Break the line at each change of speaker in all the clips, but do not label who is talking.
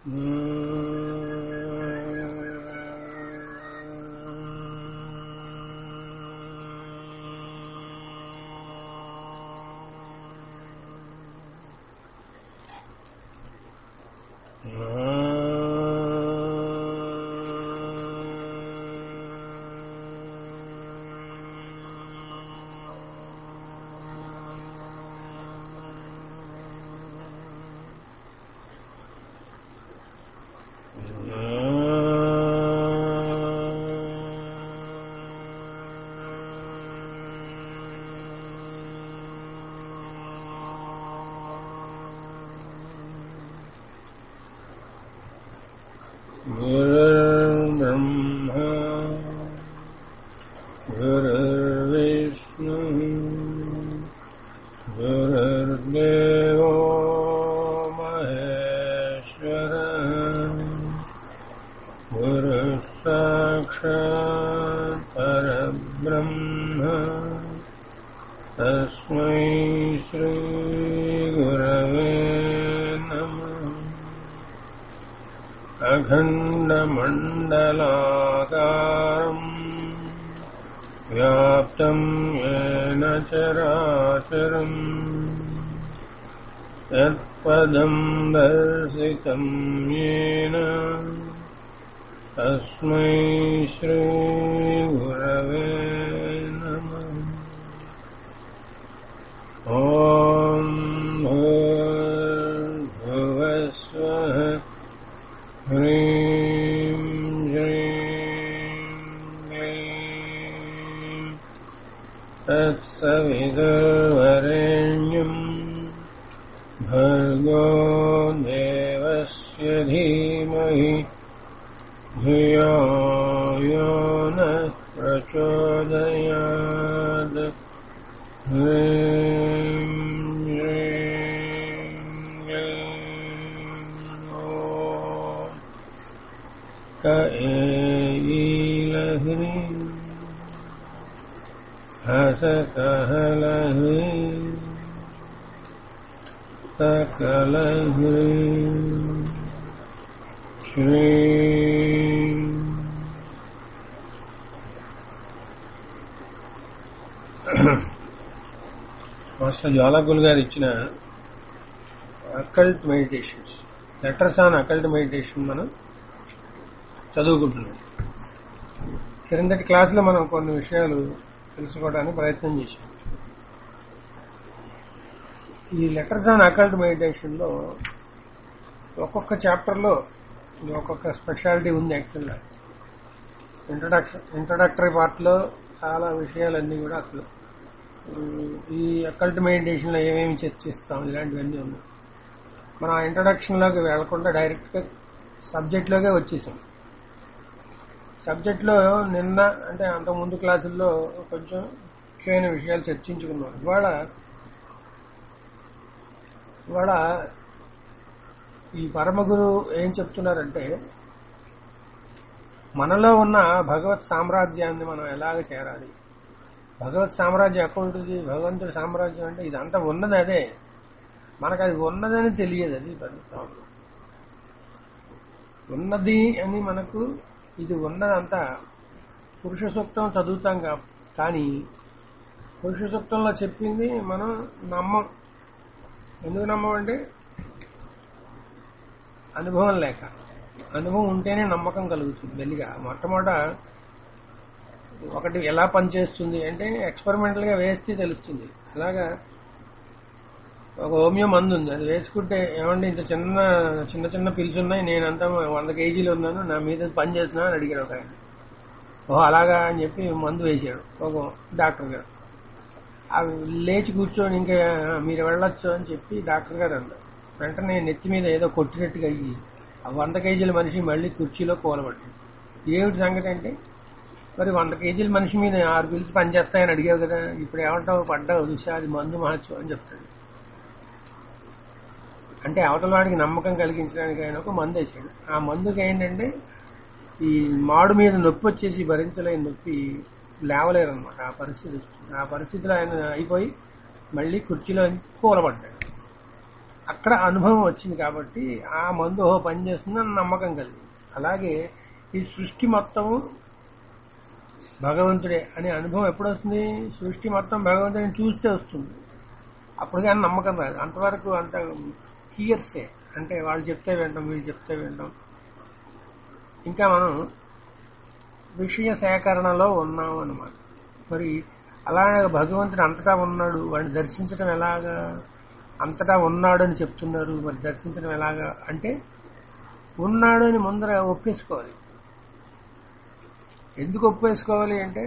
गुरुर्ब्रह्मा गुरुर्विष्णु गुरुर्देवो महेश्वर गुरुः साक्षात् परब्रह्म तस्मै श्रीगुरवे नमः अखण्डमण्डलाकारम् व्याप्तम् येन चराचरम् यत्पदम् दर्शितम् येन तस्मै श्रीगुरवे नमः ॐ भूर्भुवस्वः ह्रीं श्रीं क्लीं तत्सवितुर्वरेण्यम् भर्गो देवस्य धीमहि धियो यो नः प्रचोदयात् ह्रीं श्रीं क्लीं ॐ क एलीलह्री हसकहलह्री सकलह्री श्री మాస్టర్ జ్వాలకులు గారు ఇచ్చిన occult meditations letters on occult meditation మనం చదువుకుంటున్నాం క్రిందటి క్లాసులో మనం కొన్ని విషయాలు తెలుసుకోవడానికి ప్రయత్నం చేశాం ఈ లెటర్స్ ఆన్ అకల్ట్ మెడిటేషన్లో ఒక్కొక్క చాప్టర్లో ఒక్కొక్క స్పెషాలిటీ ఉంది యాక్చువల్గా ఇంట్రడక్షన్ ఇంట్రడక్టరీ పార్ట్లో చాలా విషయాలన్నీ కూడా అసలు ఉమ్, ఈ అకల్ట్ మెడిటేషన్లో ఏమేమి చర్చిస్తాం ఇలాంటివన్నీ ఉన్నాయి మనం ఆ ఇంట్రడక్షన్లోకి వెళ్లకుండా డైరెక్ట్గా సబ్జెక్ట్లోకే వచ్చేసాం సబ్జెక్ట్లో నిన్న అంటే అంత ముందు క్లాసుల్లో కొంచెం ముఖ్యమైన విషయాలు చర్చించుకున్నాం ఇవాళ ఇవాళ ఈ పరమగురు ఏం చెప్తున్నారంటే మనలో ఉన్న భగవత్ సామ్రాజ్యాన్ని మనం ఎలాగ చేరాలి భగవత్ సామ్రాజ్యం ఎక్కడ ఉంటుంది భగవంతుడి సామ్రాజ్యం అంటే ఇదంతా ఉన్నది అదే మనకు అది ఉన్నదని తెలియదు అది పెద్ద ప్రాబ్లం ఉన్నది అని మనకు ఇది ఉన్నదంతా పురుష సూక్తం చదువుతాం కా కానీ పురుష సూక్తంలో చెప్పింది మనం నమ్మం ఎందుకు నమ్మమంటే అనుభవం లేక అనుభవం ఉంటేనే నమ్మకం కలుగుతుంది మెల్లిగా మొట్టమొదట ఒకటి ఎలా పనిచేస్తుంది అంటే ఎక్స్పెరిమెంటల్ గా వేస్తే తెలుస్తుంది అలాగా ఒక హోమియో మందు ఉంది అది వేసుకుంటే ఏమండి ఇంత చిన్న చిన్న చిన్న పిల్స్ ఉన్నాయి నేనంతా వంద కేజీలు ఉన్నాను నా మీద పని చేస్తున్నా అని అడిగాడు ఒక ఆయన ఓహో అలాగా అని చెప్పి మందు వేసాడు ఒక డాక్టర్ గారు అవి లేచి కూర్చొని ఇంకా మీరు వెళ్ళొచ్చు అని చెప్పి డాక్టర్ గారు అన్నారు వెంటనే నెత్తి మీద ఏదో కొట్టినట్టుగా అయ్యి ఆ వంద కేజీల మనిషి మళ్ళీ కుర్చీలో కూలబట్టింది ఏమిటి సంగతి అంటే మరి వంద కేజీల మనిషి మీద ఆరు పిలిచి పనిచేస్తాయని అడిగావు కదా ఇప్పుడు ఏమంటావు పడ్డావు చూసా అది మందు మహత్యం అని చెప్తాడు అంటే అవతల వాడికి నమ్మకం కలిగించడానికి ఆయన ఒక మందు వేసాడు ఆ మందుకి ఏంటంటే ఈ మాడు మీద నొప్పి వచ్చేసి భరించలేని నొప్పి లేవలేరు అనమాట ఆ పరిస్థితి వస్తుంది ఆ పరిస్థితిలో ఆయన అయిపోయి మళ్ళీ కుర్చీలో కూలబడ్డాడు అక్కడ అనుభవం వచ్చింది కాబట్టి ఆ మందు ఓహో పనిచేస్తుందని నమ్మకం కలిగింది అలాగే ఈ సృష్టి మొత్తము భగవంతుడే అనే అనుభవం ఎప్పుడు వస్తుంది సృష్టి మొత్తం భగవంతుడిని చూస్తే వస్తుంది అప్పుడు కానీ నమ్మకం రాదు అంతవరకు అంత హియర్సే అంటే వాళ్ళు చెప్తే వింటాం వీళ్ళు చెప్తే వింటాం ఇంకా మనం విషయ సేకరణలో ఉన్నాం అన్నమాట మరి అలాగే భగవంతుడు అంతటా ఉన్నాడు వాడిని దర్శించడం ఎలాగా అంతటా ఉన్నాడు అని చెప్తున్నారు మరి దర్శించడం ఎలాగా అంటే ఉన్నాడు అని ముందర ఒప్పేసుకోవాలి ఎందుకు ఒప్పేసుకోవాలి అంటే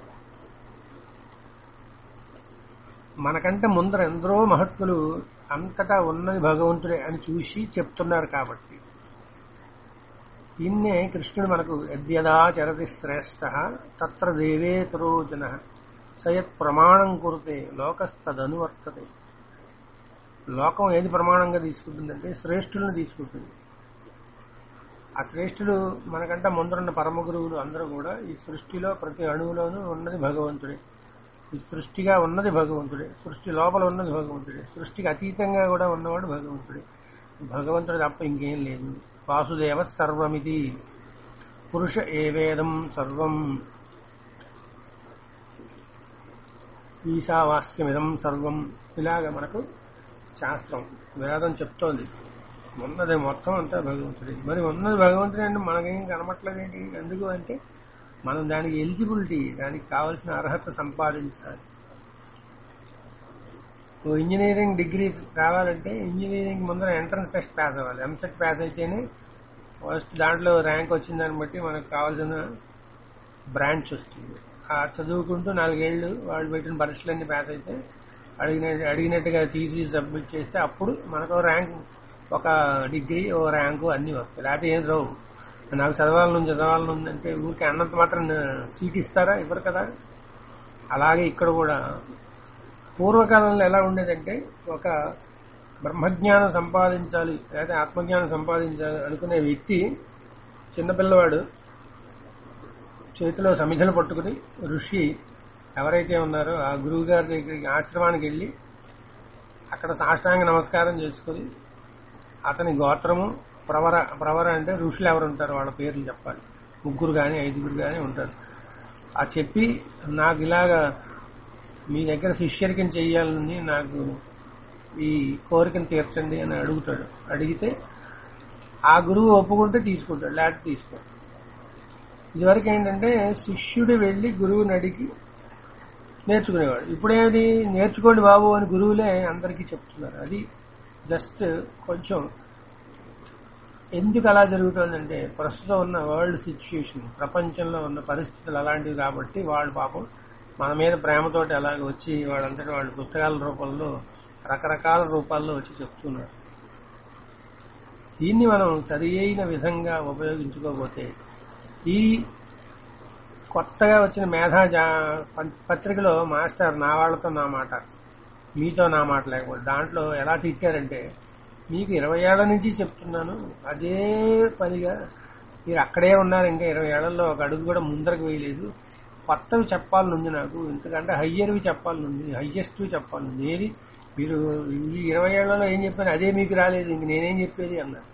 మనకంటే ముందర ఎందరో మహత్తులు అంతటా ఉన్నది భగవంతుడే అని చూసి చెప్తున్నారు కాబట్టి దీన్నే కృష్ణుడు మనకు యద్యదా చరతి శ్రేష్ట తత్ర దేవేతరో జన సయత్ ప్రమాణం కురితే లోకస్తదనువర్తతే లోకం ఏది ప్రమాణంగా తీసుకుంటుందంటే శ్రేష్ఠులను తీసుకుంటుంది ఆ శ్రేష్ఠుడు మనకంటే ముందరున్న పరమ గురువులు అందరూ కూడా ఈ సృష్టిలో ప్రతి అణువులోనూ ఉన్నది భగవంతుడే ఈ సృష్టిగా ఉన్నది భగవంతుడే సృష్టి లోపల ఉన్నది భగవంతుడే సృష్టికి అతీతంగా కూడా ఉన్నవాడు భగవంతుడే భగవంతుడు తప్ప ఇంకేం లేదు వాసుదేవ సర్వమిది పురుష ఏవేదం సర్వం ఈశావాస్యమిదం సర్వం ఇలాగ మనకు శాస్త్రం వేదం చెప్తోంది ఉన్నది మొత్తం అంతా భగవంతుడే మరి ఉన్నది భగవంతుడే అంటే మనకేం కనపట్లేదేంటి ఎందుకు అంటే మనం దానికి ఎలిజిబిలిటీ దానికి కావలసిన అర్హత సంపాదించాలి ఓ ఇంజనీరింగ్ డిగ్రీ రావాలంటే ఇంజనీరింగ్ ముందర ఎంట్రన్స్ టెస్ట్ పాస్ అవ్వాలి ఎంసెట్ పాస్ అయితేనే ఫస్ట్ దాంట్లో ర్యాంక్ వచ్చిన దాన్ని బట్టి మనకు కావాల్సిన బ్రాంచ్ వస్తుంది ఆ చదువుకుంటూ నాలుగేళ్లు వాళ్ళు పెట్టిన పరీక్షలన్నీ పాస్ అయితే అడిగిన అడిగినట్టుగా తీసి సబ్మిట్ చేస్తే అప్పుడు మనకు ర్యాంక్ ఒక డిగ్రీ ఓ ర్యాంకు అన్నీ వస్తాయి లేకపోతే ఏం రావు నాకు చదవాలని చదవాలని ఉందంటే ఊరికి అన్నంత మాత్రం సీట్ ఇస్తారా ఇవ్వరు కదా అలాగే ఇక్కడ కూడా పూర్వకాలంలో ఎలా ఉండేదంటే ఒక బ్రహ్మజ్ఞానం సంపాదించాలి లేదా ఆత్మజ్ఞానం సంపాదించాలి అనుకునే వ్యక్తి చిన్నపిల్లవాడు చేతిలో సమిధలు పట్టుకుని ఋషి ఎవరైతే ఉన్నారో ఆ గురువు గారి దగ్గరికి ఆశ్రమానికి వెళ్ళి అక్కడ సాష్టాంగ నమస్కారం చేసుకుని అతని గోత్రము ప్రవర ప్రవర అంటే ఋషులు ఎవరు ఉంటారు వాళ్ళ పేర్లు చెప్పాలి ముగ్గురు కానీ ఐదుగురు కానీ ఉంటారు ఆ చెప్పి నాకు ఇలాగా మీ దగ్గర శిష్యరికం చెయ్యాలని నాకు ఈ కోరికను తీర్చండి అని అడుగుతాడు అడిగితే ఆ గురువు ఒప్పుకుంటే తీసుకుంటాడు లేకపోతే తీసుకోడు ఇదివరకు ఏంటంటే శిష్యుడు వెళ్ళి గురువుని అడిగి నేర్చుకునేవాడు ఇప్పుడేది నేర్చుకోండి బాబు అని గురువులే అందరికీ చెప్తున్నారు అది జస్ట్ కొంచెం ఎందుకు అలా జరుగుతుందంటే ప్రస్తుతం ఉన్న వరల్డ్ సిచ్యుయేషన్ ప్రపంచంలో ఉన్న పరిస్థితులు అలాంటివి కాబట్టి వాళ్ళు పాపం మన మీద ప్రేమతోటి అలాగ వచ్చి వాళ్ళంతటి వాళ్ళు పుస్తకాల రూపంలో రకరకాల రూపాల్లో వచ్చి చెప్తున్నారు దీన్ని మనం సరి అయిన విధంగా ఉపయోగించుకోకపోతే ఈ కొత్తగా వచ్చిన మేధా జా పత్రికలో మాస్టర్ నా వాళ్ళతో నా మాట మీతో నా మాట లేకపోతే దాంట్లో ఎలా తిట్టారంటే మీకు ఇరవై ఏళ్ల నుంచి చెప్తున్నాను అదే పనిగా మీరు అక్కడే ఉన్నారు ఇంకా ఇరవై ఏళ్లలో ఒక అడుగు కూడా ముందరకు వేయలేదు కొత్తవి చెప్పాలనుంది నాకు ఎందుకంటే హయ్యర్వి చెప్పాలనుంది హయ్యెస్ట్వి చెప్పాలనుంది ఏది మీరు ఈ ఇరవై ఏళ్లలో ఏం చెప్పాను అదే మీకు రాలేదు ఇంక నేనేం చెప్పేది అన్నారు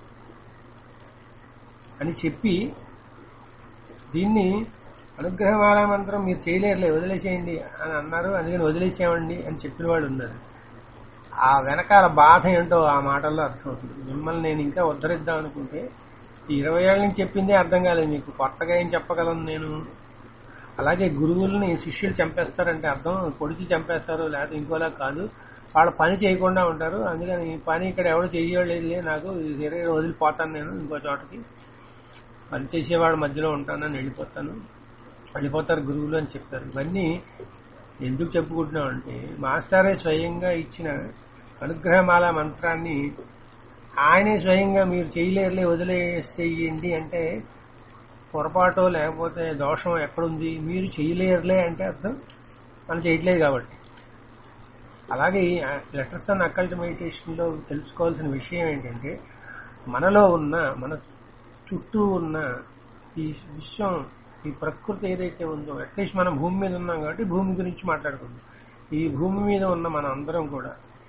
అని చెప్పి దీన్ని అనుగ్రహమాల మంత్రం మీరు చేయలేరులే వదిలేసేయండి అని అన్నారు అందుకని వదిలేసేయండి అని చెప్పిన వాళ్ళు ఉన్నారు ఆ వెనకాల బాధ ఏంటో ఆ మాటల్లో అర్థమవుతుంది మిమ్మల్ని నేను ఇంకా ఉద్ధరిద్దాం అనుకుంటే ఈ ఇరవై ఏళ్ళ నుంచి చెప్పిందే అర్థం కాలేదు మీకు కొత్తగా ఏం చెప్పగలను నేను అలాగే గురువుల్ని శిష్యులు చంపేస్తారంటే అర్థం కొడుకు చంపేస్తారు లేకపోతే ఇంకోలా కాదు వాళ్ళు పని చేయకుండా ఉంటారు అందుకని ఈ పని ఇక్కడ ఎవరు చేయలేదులే నాకు ఈ శరీరం వదిలిపోతాను నేను ఇంకో చోటకి పని చేసేవాడు మధ్యలో ఉంటానని వెళ్ళిపోతాను వెళ్ళిపోతారు గురువులు అని చెప్తారు ఇవన్నీ ఎందుకు చెప్పుకుంటున్నాం అంటే మాస్టరే స్వయంగా ఇచ్చిన అనుగ్రహమాల మంత్రాన్ని ఆయనే స్వయంగా మీరు చేయలేరులే వదిలేసేయండి అంటే పొరపాటు లేకపోతే దోషం ఎక్కడుంది మీరు చేయలేరులే అంటే అర్థం మనం చేయట్లేదు కాబట్టి అలాగే లెటర్స్ అండ్ అకల్ట్ మెడిటేషన్లో తెలుసుకోవాల్సిన విషయం ఏంటంటే మనలో ఉన్న మన చుట్టూ ఉన్న ఈ విశ్వం ఈ ప్రకృతి ఏదైతే ఉందో అట్లీస్ట్ మనం భూమి మీద ఉన్నాం కాబట్టి భూమి గురించి మాట్లాడుకుందాం ఈ భూమి మీద ఉన్న మన అందరం కూడా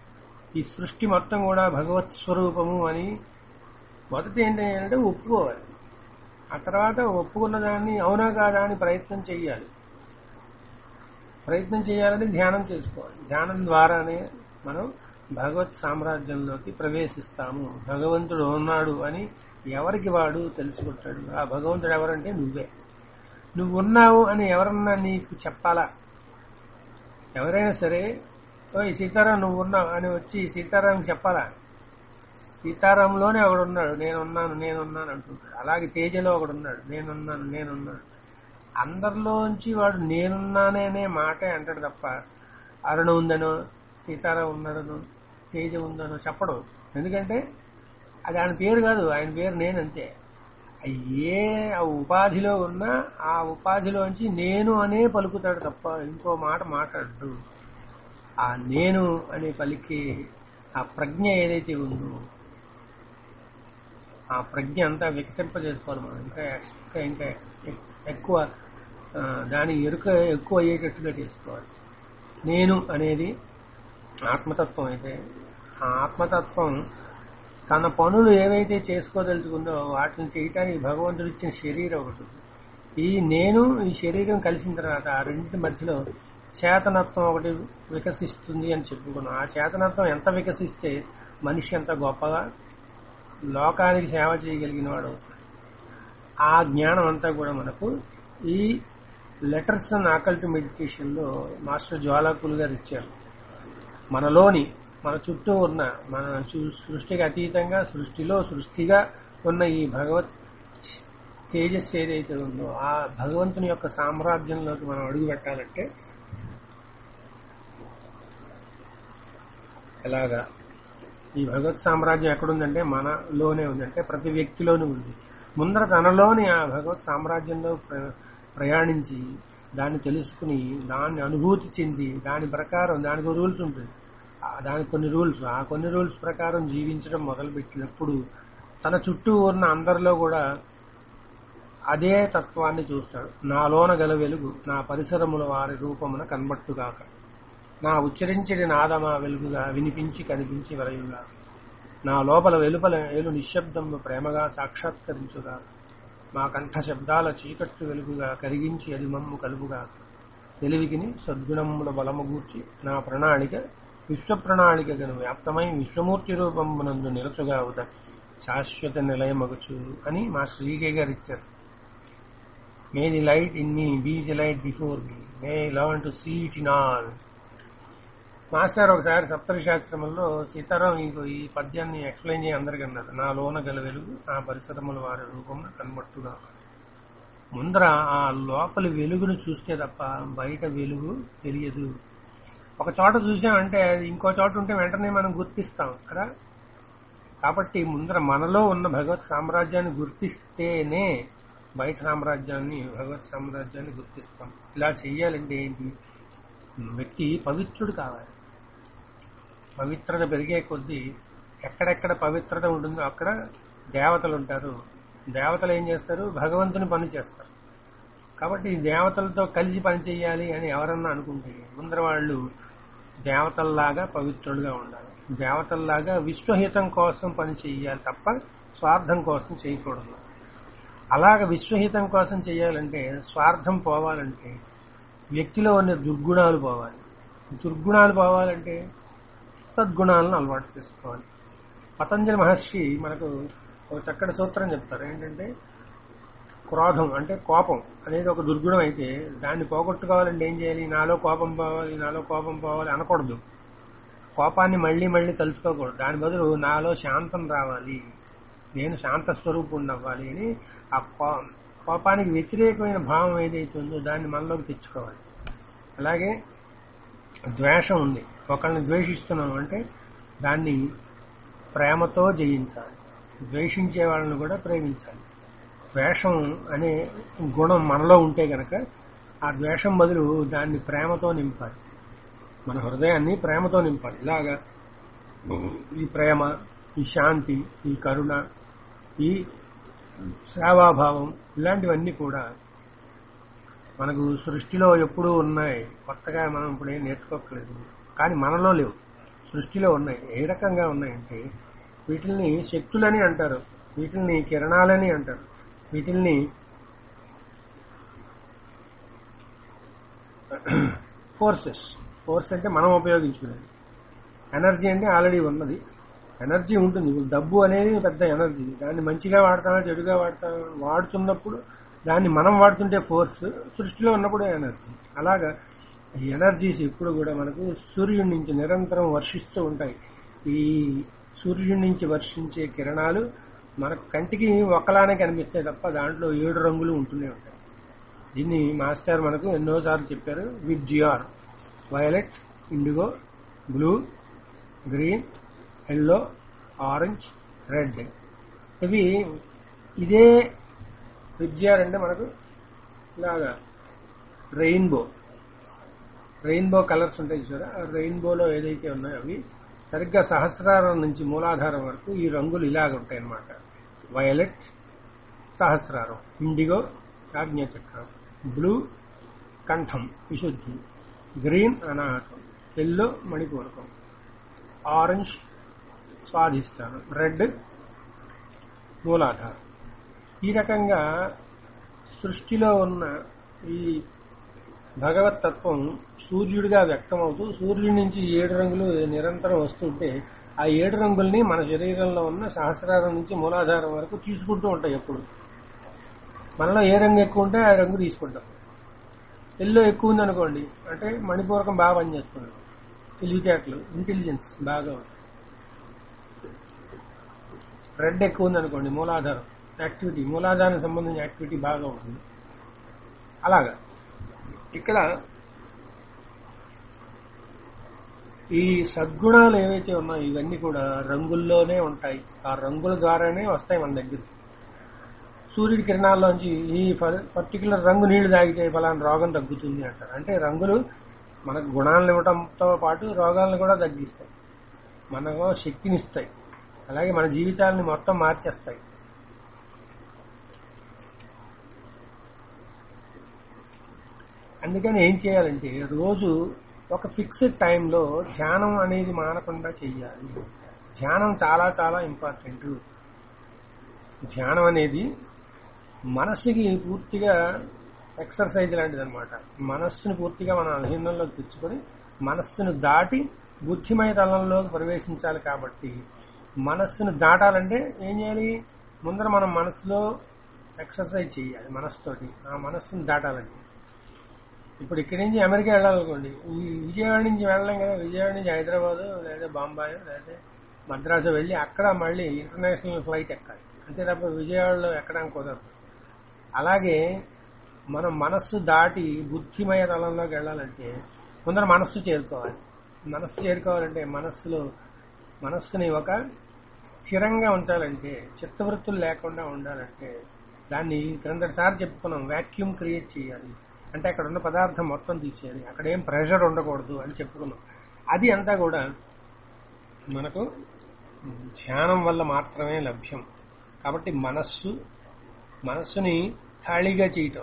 ఈ సృష్టి మొత్తం కూడా భగవత్ స్వరూపము అని మొదటి ఏంటి అంటే ఒప్పుకోవాలి ఆ తర్వాత ఒప్పుకున్న దాన్ని అవునా కాదా అని ప్రయత్నం చెయ్యాలి ప్రయత్నం చేయాలని ధ్యానం చేసుకోవాలి ధ్యానం ద్వారానే మనం భగవత్ సామ్రాజ్యంలోకి ప్రవేశిస్తాము భగవంతుడు ఉన్నాడు అని ఎవరికి వాడు తెలుసుకుంటాడు ఆ భగవంతుడు ఎవరంటే నువ్వే నువ్వు ఉన్నావు అని ఎవరన్నా నీకు చెప్పాలా ఎవరైనా సరే ఓ సీతారాం నువ్వు ఉన్నావు అని వచ్చి సీతారాం చెప్పాలా సీతారాంలోనే ఒకడున్నాడు నేనున్నాను నేనున్నాను అంటుంటాడు అలాగే తేజలో ఒకడున్నాడు నేనున్నాను నేనున్నాను అందరిలోంచి వాడు నేనున్నానే మాటే అంటాడు తప్ప అరుణ ఉందనో సీతారాం ఉన్నాడనో తేజ ఉందనో చెప్పడు ఎందుకంటే అది ఆయన పేరు కాదు ఆయన పేరు నేనంతే ఏ ఆ ఉపాధిలో ఉన్నా ఆ ఉపాధిలోంచి నేను అనే పలుకుతాడు తప్ప ఇంకో మాట మాట్లాడు ఆ నేను అనే పలికి ఆ ప్రజ్ఞ ఏదైతే ఉందో ఆ ప్రజ్ఞ అంతా వికసింపజేసుకోవాలి మనం ఇంకా ఇంకా ఇంకా ఎక్కువ ఆ, దాని ఎరుక ఎక్కువ అయ్యేటట్టుగా చేసుకోవాలి నేను అనేది ఆత్మతత్వం అయితే ఆ ఆత్మతత్వం తన పనులు ఏవైతే చేసుకోదలుచుకుందో వాటిని చేయటానికి భగవంతుడు ఇచ్చిన శరీరం ఒకటి ఉంది. ఈ నేను ఈ శరీరం కలిసిన తర్వాత ఆ రెండింటి మధ్యలో చేతనత్వం ఒకటి వికసిస్తుంది అని చెప్పుకున్నాం ఆ చేతనత్వం ఎంత వికసిస్తే మనిషి ఎంత గొప్పగా లోకానికి సేవ చేయగలిగిన వాడు అవుతాడు. ఆ జ్ఞానం అంతా కూడా మనకు ఈ లెటర్స్ అండ్ ఆకల్ట్ మెడిటేషన్ లో మాస్టర్ జ్వాలాకులు గారు ఇచ్చారు మనలోని మన చుట్టూ ఉన్న మన సృ- సృష్టికి అతీతంగా సృష్టిలో సృష్టిగా ఉన్న ఈ భగవత్ తేజస్సు ఏదైతే ఉందో ఆ భగవంతుని యొక్క సామ్రాజ్యంలోకి మనం అడుగు పెట్టాలంటే ఎలాగా ఈ భగవత్ సామ్రాజ్యం ఎక్కడుందంటే మనలోనే ఉందంటే ప్రతి వ్యక్తిలోనూ ఉంది ముందర తనలోని ఆ భగవత్ సామ్రాజ్యంలో ప్ర- ప్రయాణించి దాన్ని తెలుసుకుని దాన్ని అనుభూతి చెంది దాని ప్రకారం దానికి రూల్స్ ఉంటుంది ఆ దానికి కొన్ని రూల్స్ ఆ కొన్ని రూల్స్ ప్రకారం జీవించడం మొదలుపెట్టినప్పుడు తన చుట్టూ ఉన్న అందరిలో కూడా అదే తత్వాన్ని చూస్తాడు నాలోన గల వెలుగు నా పరిసరముల వారి రూపమున కనబట్టుగాక నా ఉచ్చరించడి నాదమా వెలుగుగా వినిపించి కనిపించి వరయుగా నా లోపల వెలుపల ఏలు నిశ్శబ్దము ప్రేమగా సాక్షాత్కరించుగా మా కంఠ శబ్దాల చీకట్టు వెలుగుగా కరిగించి అది మమ్ము కలుగుగా తెలివికిని సద్గుణముల బలము గూర్చి నా ప్రణాళిక విశ్వ ప్రణాళిక గను వ్యాప్తమై విశ్వమూర్తి రూపమునందు నిలచుగా అవుత శాశ్వత నిలయమగుచు అని మా శ్రీకే గారు ఇచ్చారు may the light in me be the light before me may learn to see it in all master ఒకసారి సప్తరి శాస్త్రములో సీతారాం ఇంకో ఈ పద్యాన్ని ఎక్స్ప్లెయిన్ చేయ అందరికీ అన్నారు నా లోన గల వెలుగు ఆ పరిసరముల వారి రూపంలో కనబట్టుగా ముందర ఆ లోపలి వెలుగును చూస్తే తప్ప బయట వెలుగు తెలియదు ఒక చోట చూసామంటే అది ఇంకో చోట ఉంటే వెంటనే మనం గుర్తిస్తాం కదా కాబట్టి ముందర మనలో ఉన్న భగవత్ సామ్రాజ్యాన్ని గుర్తిస్తేనే బయట సామ్రాజ్యాన్ని భగవత్ సామ్రాజ్యాన్ని గుర్తిస్తాం ఇలా చెయ్యాలంటే ఏంటి వ్యక్తి పవిత్రుడు కావాలి పవిత్రత పెరిగే కొద్దీ ఎక్కడెక్కడ పవిత్రత ఉంటుందో అక్కడ దేవతలు ఉంటారు దేవతలు ఏం చేస్తారు భగవంతుని పని చేస్తారు కాబట్టి ఈ దేవతలతో కలిసి పని చేయాలి అని ఎవరన్నా అనుకుంటే ముందర వాళ్ళు దేవతల్లాగా పవిత్రులుగా ఉండాలి దేవతల్లాగా విశ్వహితం కోసం పని చేయాలి తప్ప స్వార్థం కోసం చేయకూడదు అలాగ విశ్వహితం కోసం చేయాలంటే స్వార్థం పోవాలంటే వ్యక్తిలో ఉన్న దుర్గుణాలు పోవాలి దుర్గుణాలు పోవాలంటే సద్గుణాలను అలవాటు చేసుకోవాలి పతంజలి మహర్షి మనకు ఒక చక్కటి సూత్రం చెప్తారు ఏంటంటే క్రోధం అంటే కోపం అనేది ఒక దుర్గుణం అయితే దాన్ని పోగొట్టుకోవాలంటే ఏం చేయాలి నాలో కోపం పోవాలి నాలో కోపం పోవాలి అనకూడదు కోపాన్ని మళ్ళీ మళ్ళీ తలుచుకోకూడదు దాని బదులు నాలో శాంతం రావాలి నేను శాంత స్వరూపుణ్ణి అవ్వాలి అని ఆ కో- కోపానికి వ్యతిరేకమైన భావం ఏదైతే ఉందో దాన్ని మనలోకి తెచ్చుకోవాలి అలాగే ద్వేషం ఉంది ఒకళ్ళని ద్వేషిస్తున్నాం అంటే దాన్ని ప్రేమతో జయించాలి ద్వేషించే వాళ్ళని కూడా ప్రేమించాలి ద్వేషం అనే గుణం మనలో ఉంటే గనక ఆ ద్వేషం బదులు దాన్ని ప్రేమతో నింపాలి మన హృదయాన్ని ప్రేమతో నింపాలి ఇలాగా ఈ ప్రేమ ఈ శాంతి ఈ కరుణ ఈ సేవాభావం ఇలాంటివన్నీ కూడా మనకు సృష్టిలో ఎప్పుడూ ఉన్నాయి కొత్తగా మనం ఇప్పుడు ఏం నేర్చుకోకలేదు కానీ మనలో లేవు సృష్టిలో ఉన్నాయి ఏ రకంగా ఉన్నాయంటే వీటిల్ని శక్తులని అంటారు వీటిల్ని కిరణాలని అంటారు వీటిల్ని ఫోర్సెస్ ఫోర్స్ అంటే మనం ఉపయోగించుకునేది ఎనర్జీ అంటే ఆల్రెడీ ఉన్నది ఎనర్జీ ఉంటుంది ఇప్పుడు డబ్బు అనేది పెద్ద ఎనర్జీ దాన్ని మంచిగా వాడతామా చెడుగా వాడతామా వాడుతున్నప్పుడు దాన్ని మనం వాడుతుంటే ఫోర్స్ సృష్టిలో ఉన్నప్పుడు ఎనర్జీ అలాగా ఈ ఎనర్జీస్ ఎప్పుడు కూడా మనకు సూర్యుడి నుంచి నిరంతరం వర్షిస్తూ ఉంటాయి ఈ సూర్యుడి నుంచి వర్షించే కిరణాలు మనకు కంటికి ఒక్కలానే కనిపిస్తాయి తప్ప దాంట్లో ఏడు రంగులు ఉంటూనే ఉంటాయి దీన్ని మాస్టర్ మనకు ఎన్నోసార్లు చెప్పారు VIBGYOR violet indigo blue green yellow orange red ఇవి ఇదే విద్యార్ అంటే మనకు ఇలాగా రెయిన్బో రెయిన్బో కలర్స్ ఉంటాయి చూసారా ఆ రెయిన్బోలో ఏదైతే ఉన్నాయో అవి సరిగ్గా సహస్రారం నుంచి మూలాధారం వరకు ఈ రంగులు ఇలాగ ఉంటాయి అన్నమాట వయలెట్ సహస్రారం ఇండిగో ఆజ్ఞాచక్రం బ్లూ కంఠం విశుద్ధి గ్రీన్ అనాహతం ఎల్లో మణిపూరకం ఆరెంజ్ స్వాధిష్టానం రెడ్ మూలాధారం ఈ రకంగా సృష్టిలో ఉన్న ఈ భగవత్ తత్వం సూర్యుడిగా వ్యక్తమవుతూ సూర్యుడి నుంచి ఏడు రంగులు నిరంతరం వస్తుంటే ఆ ఏడు రంగుల్ని మన శరీరంలో ఉన్న సహస్రారం నుంచి మూలాధారం వరకు తీసుకుంటూ ఉంటాయి ఎప్పుడు మనలో ఏ రంగు ఎక్కువ ఉంటే ఆ రంగు తీసుకుంటాం ఎల్లో ఎక్కువ ఉంది అనుకోండి అంటే మణిపూరకం బాగా పనిచేస్తుంది తెలివితేటలు ఇంటెలిజెన్స్ బాగా ఉంది రెడ్ ఎక్కువ ఉంది అనుకోండి మూలాధారం యాక్టివిటీ మూలాధారానికి సంబంధించిన యాక్టివిటీ బాగా ఉంటుంది అలాగా ఇక్కడ ఈ సద్గుణాలు ఏవైతే ఉన్నాయో ఇవన్నీ కూడా రంగుల్లోనే ఉంటాయి ఆ రంగుల ద్వారానే వస్తాయి మన దగ్గర సూర్యుడి కిరణాల్లోంచి ఈ పర్టికులర్ రంగు నీళ్లు తాగితే ఫలానా రోగం తగ్గుతుంది అంటారు అంటే రంగులు మనకు గుణాలను ఇవ్వడంతో పాటు రోగాలను కూడా తగ్గిస్తాయి మనకు శక్తినిస్తాయి అలాగే మన జీవితాలని మొత్తం మార్చేస్తాయి అందుకని ఏం చేయాలంటే రోజు ఒక ఫిక్స్డ్ టైంలో ధ్యానం అనేది మానకుండా చెయ్యాలి ధ్యానం చాలా చాలా ఇంపార్టెంట్ ధ్యానం అనేది మనస్సుకి పూర్తిగా ఎక్సర్సైజ్ లాంటిది అనమాట మనస్సును పూర్తిగా మన అధీనంలోకి తెచ్చుకొని మనస్సును దాటి బుద్ధిమయ తలంలోకి ప్రవేశించాలి కాబట్టి మనస్సును దాటాలంటే ఏం చేయాలి ముందర మనం మనస్సులో ఎక్సర్సైజ్ చేయాలి మనస్సుతోటి ఆ మనస్సును దాటాలంటే ఇప్పుడు ఇక్కడి నుంచి అమెరికా వెళ్ళాలనుకోండి ఈ విజయవాడ నుంచి వెళ్ళలేం కదా విజయవాడ నుంచి హైదరాబాద్ లేదా బాంబాయి లేదా మద్రాసు వెళ్ళి అక్కడ మళ్ళీ ఇంటర్నేషనల్ ఫ్లైట్ ఎక్కాలి అంతే తప్ప విజయవాడలో ఎక్కడానికి కుదరదు అలాగే మనం మనస్సు దాటి బుద్ధిమయ తలంలోకి వెళ్ళాలంటే ముందర మనస్సు చేరుకోవాలి మనస్సు చేరుకోవాలంటే మనస్సులో మనస్సుని ఒక స్థిరంగా ఉంచాలంటే చిత్తవృత్తులు లేకుండా ఉండాలంటే దాన్ని క్రిందటిసారి చెప్పుకున్నాం వాక్యూమ్ క్రియేట్ చేయాలి అంటే అక్కడ ఉన్న పదార్థం మొత్తం తీసేయాలి అక్కడ ఏం ప్రెషర్ ఉండకూడదు అని చెప్పుకున్నాం అది అంతా కూడా మనకు ధ్యానం వల్ల మాత్రమే లభ్యం కాబట్టి మనస్సు మనస్సుని ఖాళీగా చేయటం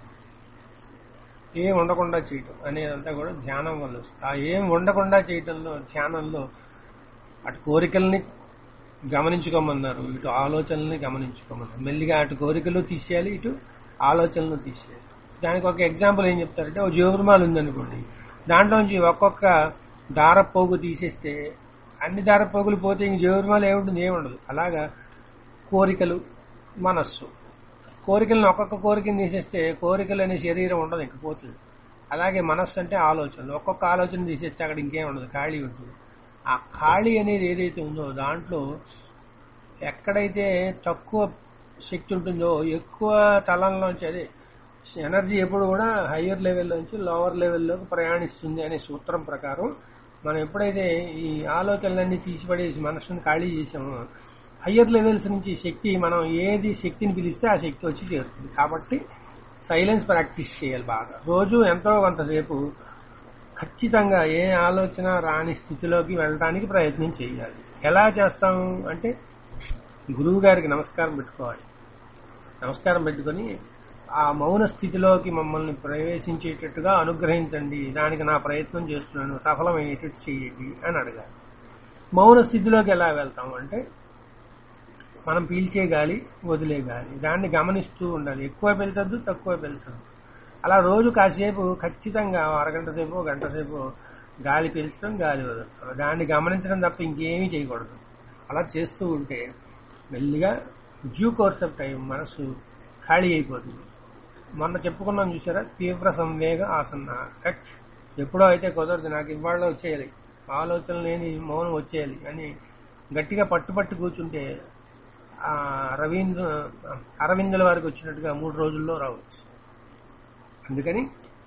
ఏం ఉండకుండా చేయటం అనేదంతా కూడా ధ్యానం వల్ల వస్తుంది ఆ ఏం ఉండకుండా చేయటంలో ధ్యానంలో అటు కోరికల్ని గమనించుకోమన్నారు ఇటు ఆలోచనల్ని గమనించుకోమన్నారు మెల్లిగా అటు కోరికలు తీసేయాలి ఇటు ఆలోచనలు తీసేయాలి దానికి ఒక ఎగ్జాంపుల్ ఏం చెప్తారంటే ఓ జీవరుమాలు ఉందనుకోండి దాంట్లోంచి ఒక్కొక్క దారపోగు తీసేస్తే అన్ని దారపోగులు పోతే ఇంక జీవరుమాలు ఏముంటుంది ఏముండదు అలాగా కోరికలు మనస్సు కోరికలను ఒక్కొక్క కోరికను తీసేస్తే కోరికలు అనే శరీరం ఉండదు ఇంక పోతుంది అలాగే మనస్సు అంటే ఆలోచనలు ఒక్కొక్క ఆలోచన తీసేస్తే అక్కడ ఇంకేం ఉండదు ఖాళీ ఉంటుంది ఆ ఖాళీ అనేది ఏదైతే ఉందో దాంట్లో ఎక్కడైతే తక్కువ శక్తి ఉంటుందో ఎక్కువ తలంలోంచి అదే ఎనర్జీ ఎప్పుడు కూడా హయ్యర్ లెవెల్ నుంచి లోవర్ లెవెల్లోకి ప్రయాణిస్తుంది అనే సూత్రం ప్రకారం మనం ఎప్పుడైతే ఈ ఆలోచనలన్నీ తీసిపడేసి మనసును ఖాళీ చేసామో హయ్యర్ లెవెల్స్ నుంచి శక్తి మనం ఏది శక్తిని పిలిస్తే ఆ శక్తి వచ్చి చేరుతుంది కాబట్టి సైలెన్స్ ప్రాక్టీస్ చేయాలి బాగా రోజు ఎంతో కొంతసేపు ఖచ్చితంగా ఏ ఆలోచన రాని స్థితిలోకి వెళ్ళడానికి ప్రయత్నం చేయాలి ఎలా చేస్తాము అంటే గురువు గారికి నమస్కారం పెట్టుకోవాలి నమస్కారం పెట్టుకొని ఆ మౌన స్థితిలోకి మమ్మల్ని ప్రవేశించేటట్టుగా అనుగ్రహించండి దానికి నా ప్రయత్నం చేస్తున్నాను సఫలమయ్యేటట్టు చేయండి అని అడగాలి మౌన స్థితిలోకి ఎలా వెళ్తాం అంటే మనం పీల్చే గాలి వదిలే గాలి దాన్ని గమనిస్తూ ఉండాలి ఎక్కువ పీల్చొద్దు తక్కువ పీల్చొద్దు అలా రోజు కాసేపు ఖచ్చితంగా ఓ అరగంట సేపు గంట సేపు గాలి పీల్చడం గాలి వదలడం దాన్ని గమనించడం తప్ప ఇంకేమీ చేయకూడదు అలా చేస్తూ ఉంటే మెల్లిగా డ్యూ కోర్స్ ఆఫ్ టైం మనసు ఖాళీ అయిపోతుంది మొన్న చెప్పుకున్నాం చూసారా తీవ్ర సంవేగ ఆసన్న కట్ ఎప్పుడో అయితే కుదరదు నాకు ఇవాళ వచ్చేయాలి ఆలోచన లేని మౌనం వచ్చేయాలి అని గట్టిగా పట్టుపట్టి కూర్చుంటే ఆ రవీంద్ర అరవిందుల వారికి వచ్చినట్టుగా మూడు రోజుల్లో రావచ్చు అందుకని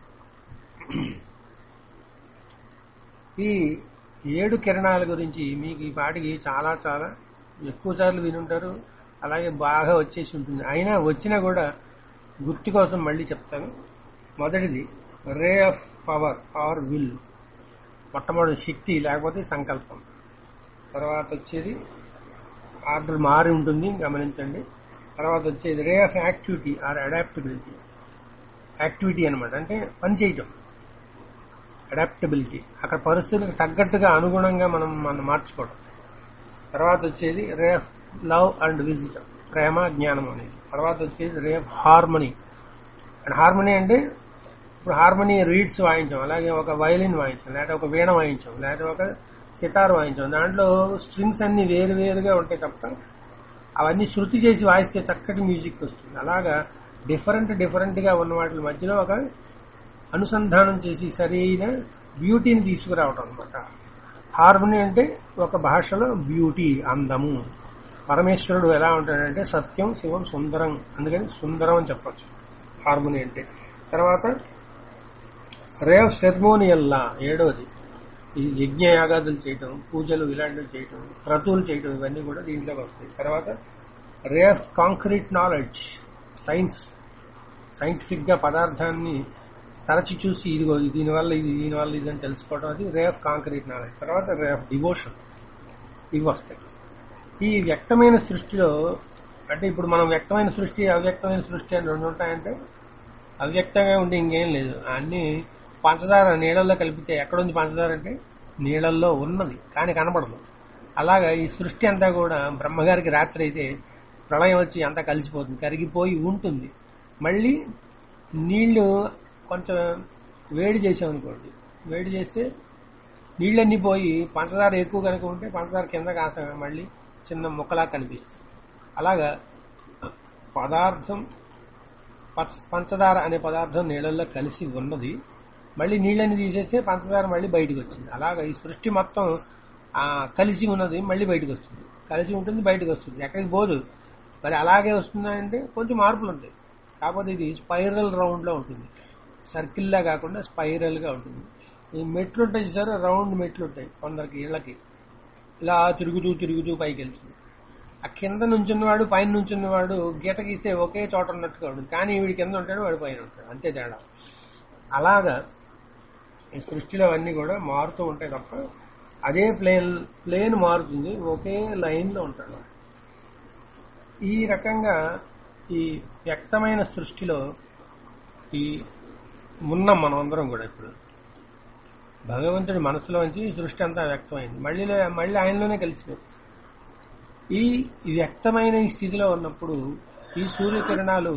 ఈ ఏడు కిరణాల గురించి మీకు ఈ పాటికి చాలా చాలా ఎక్కువ సార్లు వినుంటారు అలాగే బాగా వచ్చేసి ఉంటుంది అయినా వచ్చినా కూడా గుర్తు కోసం మళ్ళీ చెప్తాను మొదటిది ray of power or will మొట్టమొదటి శక్తి లేకపోతే సంకల్పం తర్వాత వచ్చేది ఆర్డర్ మారి ఉంటుంది గమనించండి తర్వాత వచ్చేది ray of activity or adaptability activity అనమాట అంటే పని చేయటం అడాప్టబిలిటీ అక్కడ పరిస్థితులకు తగ్గట్టుగా అనుగుణంగా మనం మనం మార్చుకోవడం తర్వాత వచ్చేది ray of love and wisdom ప్రేమ జ్ఞానం అనేది తర్వాత వచ్చేది ray of harmony and harmony అంటే ఇప్పుడు హార్మనీ రీడ్స్ వాయించాం అలాగే ఒక వైలిన్ వాయించాం లేకపోతే ఒక వీణ వాయించాం లేకపోతే ఒక సితార్ వాయించాం దాంట్లో స్ట్రింగ్స్ అన్ని వేరు వేరుగా ఉంటాయి తప్ప అవన్నీ శృతి చేసి వాయిస్తే చక్కటి మ్యూజిక్ వస్తుంది అలాగా డిఫరెంట్ డిఫరెంట్ గా ఉన్న వాటి మధ్యలో ఒక అనుసంధానం చేసి సరైన బ్యూటీని తీసుకురావడం అనమాట హార్మనీ అంటే ఒక భాషలో బ్యూటీ అందము పరమేశ్వరుడు ఎలా ఉంటాడంటే సత్యం శివం సుందరం అందుకని సుందరం అని చెప్పచ్చు హార్మోని అంటే తర్వాత రేవ్ సెర్మోనియల్లా ఏడవది ఈ యజ్ఞ యాగాదులు చేయటం పూజలు ఇలాంటివి చేయటం క్రతువులు చేయటం ఇవన్నీ కూడా దీంట్లోకి వస్తాయి తర్వాత ray of concrete knowledge science scientific గా పదార్థాన్ని తరచి చూసి ఇదిగో దీనివల్ల ఇది దీనివల్ల ఇది అని తెలుసుకోవడం అది రే ఆఫ్ కాంక్రీట్ నాలెడ్జ్ తర్వాత రే ఆఫ్ డివోషన్ ఇవి వస్తాయి ఈ వ్యక్తమైన సృష్టిలో అంటే ఇప్పుడు మనం వ్యక్తమైన సృష్టి అవ్యక్తమైన సృష్టి అని రెండు ఉంటాయంటే అవ్యక్తంగా ఉండి ఇంకేం లేదు అన్ని పంచదార నీళ్ళల్లో కలిపితే ఎక్కడుంది పంచదార అంటే నీళ్ళల్లో ఉన్నది కానీ కనపడదు అలాగా ఈ సృష్టి అంతా కూడా బ్రహ్మగారికి రాత్రి అయితే ప్రళయం వచ్చి అంతా కలిసిపోతుంది కరిగిపోయి ఉంటుంది మళ్ళీ నీళ్లు కొంచెం వేడి చేసామనుకోండి వేడి చేస్తే నీళ్ళన్నీ పోయి పంచదార ఎక్కువ కనుక ఉంటే పంచదార కింద కాస మళ్ళీ చిన్న ముక్కలా కనిపిస్తుంది అలాగా పదార్థం పచ- పంచదార అనే పదార్థం నీళ్ళల్లో కలిసి ఉన్నది మళ్ళీ నీళ్ళని తీసేస్తే పంచదార మళ్ళీ బయటకు వచ్చింది అలాగా ఈ సృష్టి మొత్తం ఆ కలిసి ఉన్నది మళ్ళీ బయటకు వస్తుంది కలిసి ఉంటుంది బయటకు వస్తుంది ఎక్కడికి పోదు మరి అలాగే వస్తుందంటే కొంచెం మార్పులు ఉంటాయి కాకపోతే ఇది స్పైరల్ రౌండ్ లో ఉంటుంది సర్కిల్ లా కాకుండా స్పైరల్ గా ఉంటుంది ఈ మెట్లు ఉంటాయి చూసారు రౌండ్ మెట్లు ఉంటాయి కొందరికి ఇళ్ళకి ఇలా తిరుగుతూ తిరుగుతూ పైకి వెళ్తుంది ఆ కింద నుంచున్నవాడు పైన నుంచున్నవాడు గీత గీస్తే ఒకే చోట ఉన్నట్టుగా ఉంటుంది కానీ వీడి కింద ఉంటాడు వాడు పైన ఉంటాడు అంతే తేడా అలాగా ఈ సృష్టిలో అన్నీ కూడా మారుతూ ఉంటాయి తప్ప అదే ప్లేన్ ప్లేన్ మారుతుంది ఒకే లైన్ లో ఉంటాడు వాడు. ఈ రకంగా ఈ వ్యక్తమైన సృష్టిలో ఈ ఉన్నాం మనం అందరం కూడా ఇప్పుడు భగవంతుడి మనసులోంచి ఈ సృష్టి అంతా వ్యక్తమైంది మళ్ళీ మళ్ళీ ఆయనలోనే కలిసిపోతుంది ఈ వ్యక్తమైన ఈ స్థితిలో ఉన్నప్పుడు ఈ సూర్యకిరణాలు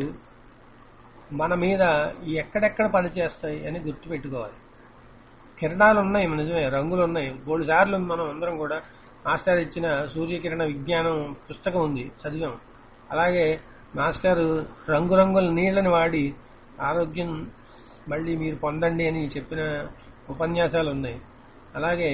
మన మీద ఎక్కడెక్కడ పనిచేస్తాయి అని గుర్తుపెట్టుకోవాలి కిరణాలు ఉన్నాయి మన నిజమే రంగులు ఉన్నాయి మూడు సార్లు మనం అందరం కూడా మాస్టర్ ఇచ్చిన సూర్యకిరణ విజ్ఞానం పుస్తకం ఉంది చదివాం అలాగే మాస్టర్ రంగురంగుల నీళ్లను వాడి ఆరోగ్యం మళ్ళీ మీరు పొందండి అని చెప్పిన ఉపన్యాసాలు ఉన్నాయి అలాగే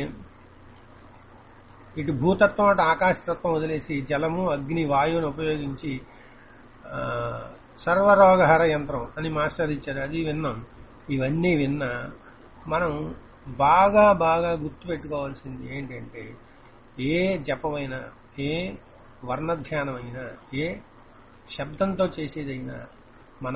ఇటు భూతత్వం అటు ఆకాశతత్వం వదిలేసి జలము అగ్ని వాయువును ఉపయోగించి ఆ, సర్వరోగహర యంత్రం అని మాస్టర్ ఇచ్చారు అది విన్నాం ఇవన్నీ విన్నా మనం బాగా బాగా గుర్తుపెట్టుకోవాల్సింది ఏంటంటే ఏ జపమైనా ఏ వర్ణధ్యానమైనా ఏ శబ్దంతో చేసేదైనా మన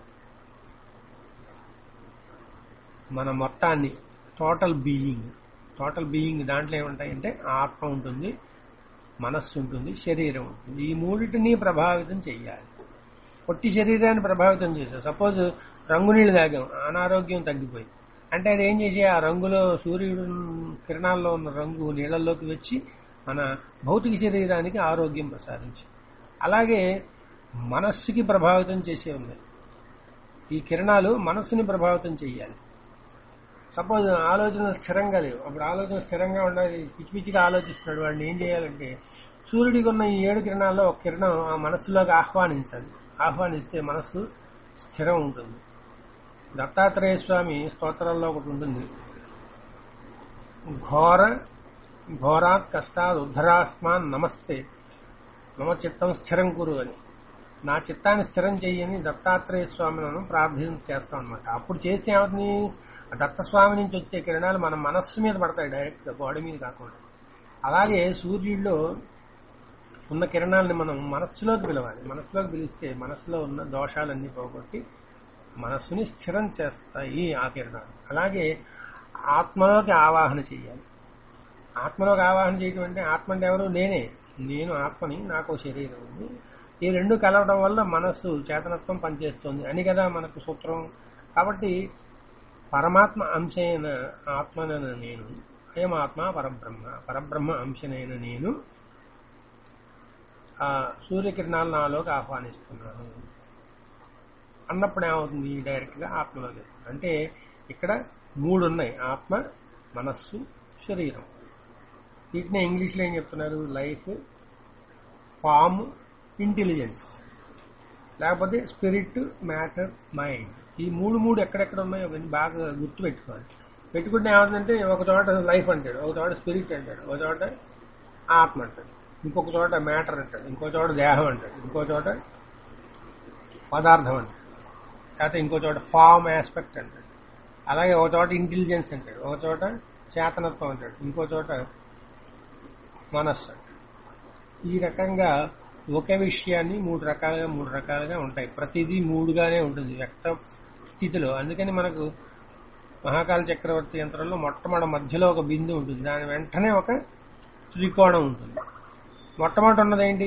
మన మొత్తాన్ని టోటల్ బీయింగ్ టోటల్ బీయింగ్ దాంట్లో ఏముంటాయంటే ఆత్మ ఉంటుంది మనస్సు ఉంటుంది శరీరం ఉంటుంది ఈ మూడింటిని ప్రభావితం చెయ్యాలి పొట్టి శరీరాన్ని ప్రభావితం చేశారు సపోజ్ రంగు నీళ్ళు తాగాం అనారోగ్యం తగ్గిపోయింది అంటే అది ఏం చేసి ఆ రంగులో సూర్యుడు కిరణాల్లో ఉన్న రంగు నీళ్ళల్లోకి వచ్చి మన భౌతిక శరీరానికి ఆరోగ్యం ప్రసాదించి అలాగే మనస్సుకి ప్రభావితం చేసే ఉన్నాయి ఈ కిరణాలు మనస్సుని ప్రభావితం చేయాలి సపోజ్ ఆలోచన స్థిరంగా లేవు అప్పుడు ఆలోచన స్థిరంగా ఉండాలి పిచ్చి పిచ్చిగా ఆలోచిస్తున్నాడు వాడిని ఏం చేయాలంటే సూర్యుడికి ఉన్న ఈ ఏడు కిరణాల్లో ఒక కిరణం ఆ మనస్సులోకి ఆహ్వానించాలి ఆహ్వానిస్తే మనస్సు స్థిరం ఉంటుంది దత్తాత్రేయ స్వామి స్తోత్రాల్లో ఒకటి ఉంటుంది ఘోర ఘోరాత్ కష్టాత్ ఉద్ధరాస్మాన్ నమస్తే మమ చిత్తం స్థిరం కురు అని నా చిత్తాన్ని స్థిరం చెయ్యని దత్తాత్రేయ స్వామిలను ప్రార్థన చేస్తాం అనమాట అప్పుడు చేస్తే ఏమవుతుంది ఆ దత్తస్వామి నుంచి వచ్చే కిరణాలు మన మనస్సు మీద పడతాయి డైరెక్ట్ గా బాడీ మీద కాకుండా అలాగే సూర్యుడిలో ఉన్న కిరణాలని మనం మనస్సులోకి పిలవాలి మనస్సులోకి పిలిస్తే మనస్సులో ఉన్న దోషాలన్నీ పోగొట్టి మనస్సుని స్థిరం చేస్తాయి ఆ కిరణాలు అలాగే ఆత్మలోకి ఆవాహన చేయాలి ఆత్మలోకి ఆవాహన చేయటం అంటే ఆత్మ అంటే ఎవరు నేనే నేను ఆత్మని నాకు శరీరం ఉంది ఈ రెండు కలవడం వల్ల మనస్సు చేతనత్వం పనిచేస్తుంది అని కదా మనకు సూత్రం కాబట్టి పరమాత్మ అంశైన ఆత్మనైన నేను అయం ఆత్మ పరబ్రహ్మ పరబ్రహ్మ అంశనైన నేను ఆ సూర్యకిరణాలు నాలోకి ఆహ్వానిస్తున్నాను అన్నప్పుడు ఏమవుతుంది డైరెక్ట్ గా ఆత్మలోకి అంటే ఇక్కడ మూడు ఉన్నాయి ఆత్మ మనస్సు శరీరం వీటిని ఇంగ్లీష్లో ఏం చెప్తున్నారు లైఫ్ ఫామ్ ఇంటెలిజెన్స్ లేకపోతే స్పిరిట్ మ్యాటర్ మైండ్ ఈ మూడు మూడు ఎక్కడెక్కడ ఉన్నాయో అవన్నీ బాగా గుర్తు పెట్టుకోవాలి పెట్టుకుంటే ఏమవుతుందంటే ఒక చోట లైఫ్ అంటాడు ఒక చోట స్పిరిట్ అంటాడు ఒక చోట ఆత్మ అంటాడు ఇంకొక చోట మ్యాటర్ అంటాడు ఇంకో చోట దేహం అంటాడు ఇంకో చోట పదార్థం అంటాడు లేకపోతే ఇంకో చోట ఫామ్ ఆస్పెక్ట్ అంటాడు అలాగే ఒక చోట ఇంటెలిజెన్స్ అంటాడు ఒక చోట చేతనత్వం అంటాడు ఇంకో చోట మనస్సు అంటాడు ఈ రకంగా ఒకే విషయాన్ని మూడు రకాలుగా మూడు రకాలుగా ఉంటాయి ప్రతిదీ మూడుగానే ఉంటుంది వ్యక్త స్థితిలో అందుకని మనకు మహాకాల చక్రవర్తి యంత్రంలో మొట్టమొదటి మధ్యలో ఒక బిందు ఉంటుంది దాని వెంటనే ఒక త్రికోణం ఉంటుంది మొట్టమొదటి ఉన్నది ఏంటి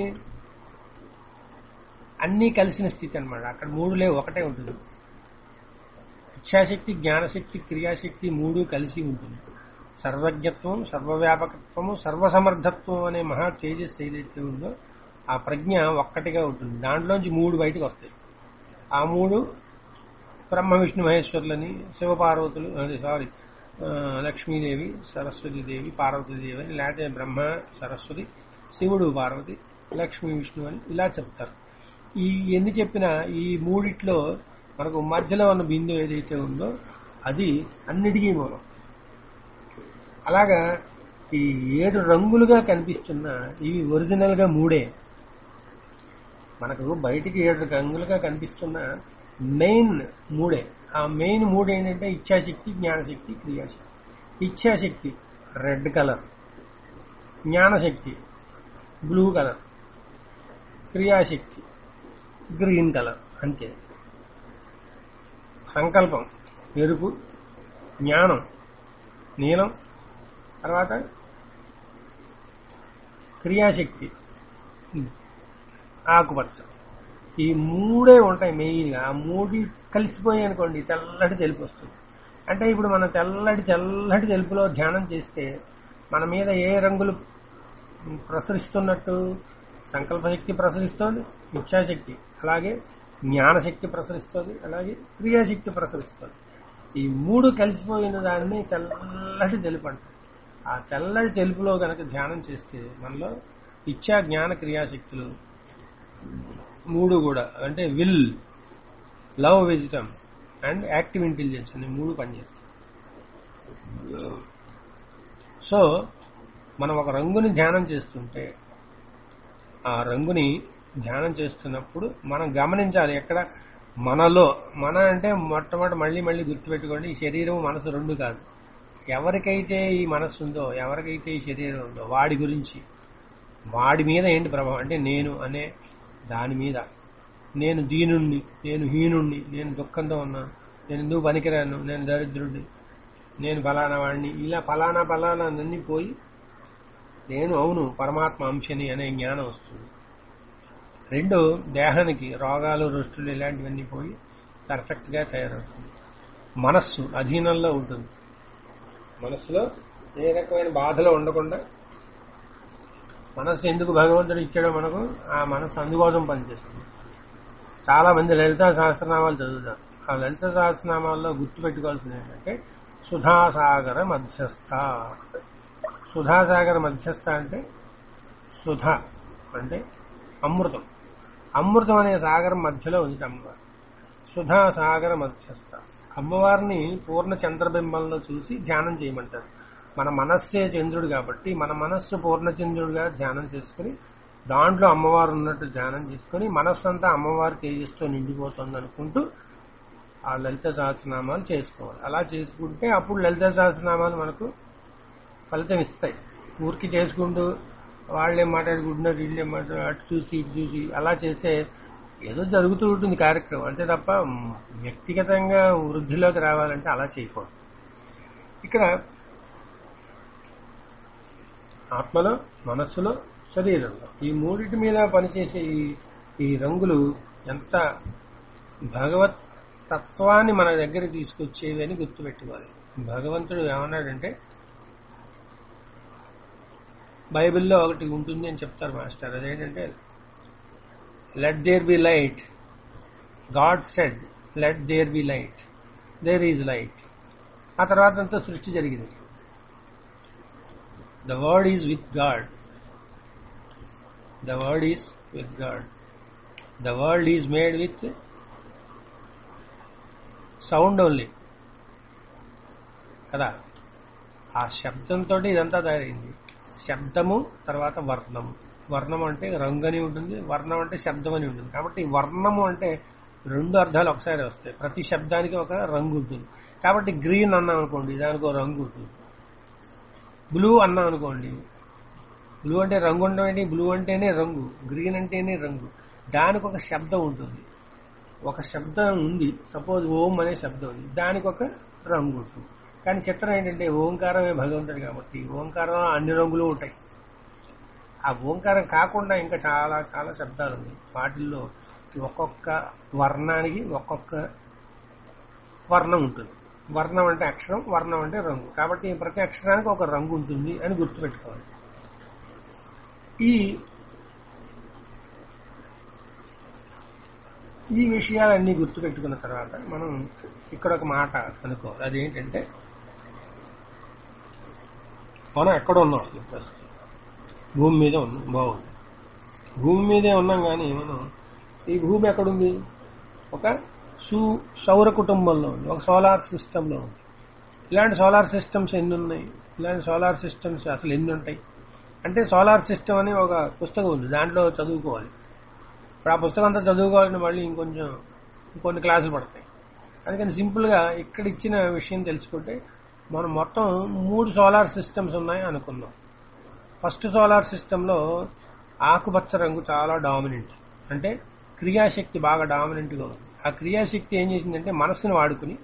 అన్నీ కలిసిన స్థితి అన్నమాట అక్కడ మూడు లేవు ఒకటే ఉంటుంది ఇచ్ఛాశక్తి జ్ఞానశక్తి క్రియాశక్తి మూడు కలిసి ఉంటుంది సర్వజ్ఞత్వం సర్వవ్యాపకత్వము సర్వసమర్థత్వం అనే మహా తేజస్సు ఏదైతే ఉందో ఆ ప్రజ్ఞ ఒక్కటిగా ఉంటుంది దాంట్లోంచి మూడు బయటకు వస్తాయి ఆ మూడు బ్రహ్మ విష్ణు మహేశ్వరులని శివపార్వతులు అదే సారీ ఆ, లక్ష్మీదేవి సరస్వతీదేవి పార్వతీదేవి అని లేకపోతే బ్రహ్మ సరస్వతి శివుడు పార్వతి లక్ష్మీ విష్ణు అని ఇలా చెప్తారు ఈ ఎన్ని చెప్పినా ఈ మూడిట్లో మనకు మధ్యలో ఉన్న బిందువు ఏదైతే ఉందో అది అన్నిటికీ మూలం అలాగా ఈ ఏడు రంగులుగా కనిపిస్తున్న ఇవి ఒరిజినల్ గా మూడే మనకు బయటికి ఏడు రంగులుగా కనిపిస్తున్న మెయిన్ మూడే ఆ మెయిన్ మూడు ఏంటంటే ఇచ్ఛాశక్తి జ్ఞానశక్తి క్రియాశక్తి ఇచ్ఛాశక్తి రెడ్ కలర్ జ్ఞానశక్తి బ్లూ కలర్ క్రియాశక్తి గ్రీన్ కలర్ అంతే సంకల్పం ఎరుపు జ్ఞానం నీలం తర్వాత క్రియాశక్తి ఆకుపచ్చ ఈ మూడే ఉంటాయి మెయిన్గా ఆ మూడు కలిసిపోయాయి అనుకోండి తెల్లటి తెలుపు వస్తుంది అంటే ఇప్పుడు మనం తెల్లటి తెల్లటి తెలుపులో ధ్యానం చేస్తే మన మీద ఏ రంగులు ప్రసరిస్తున్నట్టు సంకల్పశక్తి ప్రసరిస్తోంది ఇచ్ఛాశక్తి అలాగే జ్ఞానశక్తి ప్రసరిస్తుంది అలాగే క్రియాశక్తి ప్రసరిస్తుంది ఈ మూడు కలిసిపోయిన దాన్ని తెల్లటి తెలుపు అంటారు ఆ తెల్లటి తెలుపులో గనక ధ్యానం చేస్తే మనలో ఇచ్చా జ్ఞాన క్రియాశక్తులు మూడు కూడా అంటే will love wisdom and active intelligence అనే మూడు పనిచేస్తాయి సో మనం ఒక రంగుని ధ్యానం చేస్తుంటే ఆ రంగుని ధ్యానం చేస్తున్నప్పుడు మనం గమనించాలి ఎక్కడ మనలో మన అంటే మొట్టమొదటి మళ్ళీ మళ్ళీ గుర్తుపెట్టుకోండి ఈ శరీరం మనసు రెండు కాదు ఎవరికైతే ఈ మనస్సు ఉందో ఎవరికైతే ఈ శరీరం ఉందో వాడి గురించి వాడి మీద ఏంటి ప్రభావం అంటే నేను అనే దాని మీద నేను దీనుణ్ణి నేను హీనుణ్ణి నేను దుఃఖంతో ఉన్నాను నేను ఎందుకు పనికిరాను నేను దరిద్రుడిని నేను ఫలానా వాడిని ఇలా ఫలానా ఫలానా అన్నీ పోయి నేను అవును పరమాత్మ అంశని అనే జ్ఞానం వస్తుంది రెండు దేహానికి రోగాలు రుష్టులు ఇలాంటివన్నీ పోయి పర్ఫెక్ట్ గా తయారవుతుంది మనస్సు అధీనంలో ఉంటుంది మనస్సులో ఏ రకమైన బాధలో ఉండకుండా మనస్సు ఎందుకు భగవంతుడు ఇచ్చాడో మనకు ఆ మనస్సు అందుకోసం పనిచేస్తుంది చాలా మంది లలిత సహస్రనామాలు చదువుతారు ఆ లలిత సహస్రనామాల్లో గుర్తుపెట్టుకోవాల్సింది ఏంటంటే సుధాసాగర మధ్యస్థ సుధాసాగర మధ్యస్థ అంటే సుధ అంటే అమృతం అమృతం అనే సాగరం మధ్యలో ఉంది అమ్మవారు సుధా సాగర మధ్యస్థ అమ్మవారిని పూర్ణ చంద్రబింబంలో చూసి ధ్యానం చేయమంటారు మన మనస్సే చంద్రుడు కాబట్టి మన మనస్సు పూర్ణ చంద్రుడిగా ధ్యానం చేసుకుని దాంట్లో అమ్మవారు ఉన్నట్టు ధ్యానం చేసుకుని మనస్సు అంతా అమ్మవారి తేజస్తో నిండిపోతుంది అనుకుంటూ ఆ లలిత సహస్రనామాలు చేసుకోవాలి అలా చేసుకుంటే అప్పుడు లలిత సహస్రనామాలు మనకు ఫలితం ఇస్తాయి ఊరికి చేసుకుంటూ వాళ్ళే మాట్లాడుకుంటున్నారు వీళ్ళే మాట్లాడు అటు చూసి ఇటు చూసి అలా చేస్తే ఏదో జరుగుతూ ఉంటుంది కార్యక్రమం అంతే తప్ప మ్, వ్యక్తిగతంగా వృద్ధిలోకి రావాలంటే అలా చేయకూడదు ఇక్కడ ఆత్మలో మనస్సులో శరీరంలో ఈ మూడిటి మీద పనిచేసే ఈ ఈ రంగులు ఎంత భగవత్ తత్వాన్ని మన దగ్గర తీసుకొచ్చేవి అని గుర్తుపెట్టుకోవాలి భగవంతుడు ఏమన్నాడంటే బైబిల్లో ఒకటి ఉంటుంది అని చెప్తారు మాస్టర్ అదేంటంటే let there be light God said let there be light there is light ఆ తర్వాత అంతా సృష్టి జరిగింది the word is with God the word is with God the world is made with sound only కదా ఆ శబ్దంతో ఇదంతా తయారైంది శబ్దము తర్వాత వర్ణము వర్ణం అంటే రంగు అని ఉంటుంది వర్ణం అంటే శబ్దం అని ఉంటుంది కాబట్టి వర్ణము అంటే రెండు అర్థాలు ఒకసారి వస్తాయి ప్రతి శబ్దానికి ఒక రంగు ఉంటుంది కాబట్టి గ్రీన్ అన్నాం అనుకోండి దానికి ఒక రంగు ఉంటుంది బ్లూ అన్నాం అనుకోండి బ్లూ అంటే రంగు ఉండడం ఏంటి బ్లూ అంటేనే రంగు గ్రీన్ అంటేనే రంగు దానికి ఒక శబ్దం ఉంటుంది ఒక శబ్దం ఉంది సపోజ్ ఓం అనే శబ్దం ఉంది దానికి ఒక రంగు ఉంటుంది కానీ చిత్రం ఏంటంటే ఓంకారమే భగవంతుడు కాబట్టి ఓంకారం అన్ని రంగులు ఉంటాయి ఆ ఓంకారం కాకుండా ఇంకా చాలా చాలా శబ్దాలు ఉన్నాయి వాటిల్లో ఒక్కొక్క వర్ణానికి ఒక్కొక్క వర్ణం ఉంటుంది వర్ణం అంటే అక్షరం వర్ణం అంటే రంగు కాబట్టి ప్రతి అక్షరానికి ఒక రంగు ఉంటుంది అని గుర్తుపెట్టుకోవాలి ఈ ఈ విషయాలన్నీ గుర్తుపెట్టుకున్న తర్వాత మనం ఇక్కడ ఒక మాట అనుకోవాలి అదేంటంటే మనం ఎక్కడ ఉన్నాం అసలు ప్రస్తుతం భూమి మీద ఉన్నాం బాగుంది భూమి మీదే ఉన్నాం కానీ మనం ఈ భూమి ఎక్కడుంది ఒక సు సౌర కుటుంబంలో ఉంది ఒక సోలార్ సిస్టంలో ఉంది ఇలాంటి సోలార్ సిస్టమ్స్ ఎన్ని ఉన్నాయి ఇలాంటి సోలార్ సిస్టమ్స్ అసలు ఎన్ని ఉంటాయి అంటే సోలార్ సిస్టమ్ అని ఒక పుస్తకం ఉంది దాంట్లో చదువుకోవాలి ఇప్పుడు ఆ పుస్తకం అంతా చదువుకోవాలని మళ్ళీ ఇంకొంచెం ఇంకొన్ని క్లాసులు పడతాయి అందుకని సింపుల్గా ఇక్కడ ఇచ్చిన విషయం తెలుసుకుంటే మనం మొత్తం మూడు సోలార్ సిస్టమ్స్ ఉన్నాయి అనుకుందాం ఫస్ట్ సోలార్ సిస్టంలో ఆకుపచ్చ రంగు చాలా డామినెంట్ అంటే క్రియాశక్తి బాగా డామినెంట్గా ఉంది ఆ క్రియాశక్తి ఏం చేసిందంటే మనస్సును వాడుకుని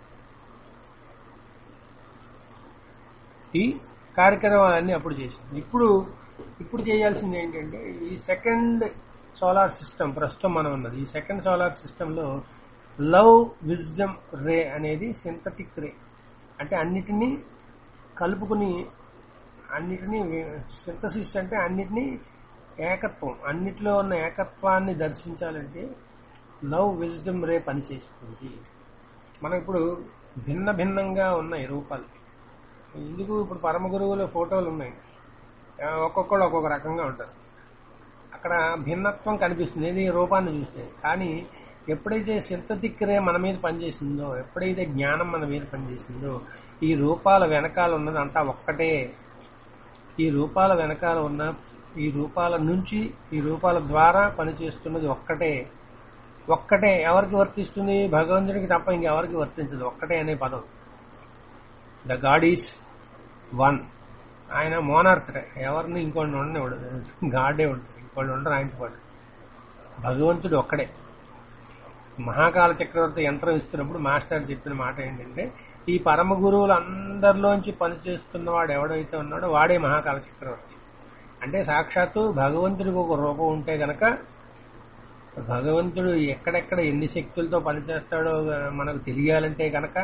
ఈ కార్యక్రమాలన్నీ అప్పుడు చేసింది ఇప్పుడు ఇప్పుడు చేయాల్సింది ఏంటంటే ఈ సెకండ్ సోలార్ సిస్టమ్ ప్రస్తుతం మనం ఉన్నది ఈ సెకండ్ సోలార్ సిస్టంలో లవ్ విజ్డమ్ రే అనేది సింథటిక్ రే అంటే అన్నిటినీ కలుపుకుని అన్నిటినీ సింథసిస్ అంటే అన్నిటినీ ఏకత్వం అన్నిటిలో ఉన్న ఏకత్వాన్ని దర్శించాలంటే లవ్ విజ్డమ్ రే పనిచేస్తుంది మనం ఇప్పుడు భిన్న భిన్నంగా ఉన్నాయి రూపాలు ఎందుకు ఇప్పుడు పరమ గురువుల ఫోటోలు ఉన్నాయి ఆ, ఒక్కొక్కళ్ళు ఒక్కొక్క రకంగా ఉంటారు అక్కడ భిన్నత్వం కనిపిస్తుంది ఇది రూపాన్ని చూస్తే కానీ ఎప్పుడైతే సింథటిక్ రే మన మీద పనిచేసిందో ఎప్పుడైతే జ్ఞానం మన మీద పనిచేసిందో ఈ రూపాల వెనకాల ఉన్నది అంతా ఒక్కటే ఈ రూపాల వెనకాల ఉన్న ఈ రూపాల నుంచి ఈ రూపాల ద్వారా పనిచేస్తున్నది ఒక్కటే ఒక్కటే ఎవరికి వర్తిస్తుంది భగవంతుడికి తప్ప ఇంకెవరికి వర్తించదు ఒక్కటే అనే పదం ద గాడ్ ఈస్ వన్ ఆయన మోనార్క్ ఎవరిని ఇంకోటి ఉండనివాడు గాడే ఉంటాడు ఇంకోటి ఉండరు ఆయనతో పాటు భగవంతుడు ఒక్కడే మహాకాల చక్రవర్తి యంత్రం ఇస్తున్నప్పుడు మాస్టర్ చెప్పిన మాట ఏంటంటే ఈ పరమ గురువులు అందరిలోంచి పనిచేస్తున్నవాడు ఎవడైతే ఉన్నాడో వాడే మహాకాల చక్రవర్తి అంటే సాక్షాత్తు భగవంతుడికి ఒక రూపం ఉంటే గనక భగవంతుడు ఎక్కడెక్కడ ఎన్ని శక్తులతో పనిచేస్తాడో మనకు తెలియాలంటే గనక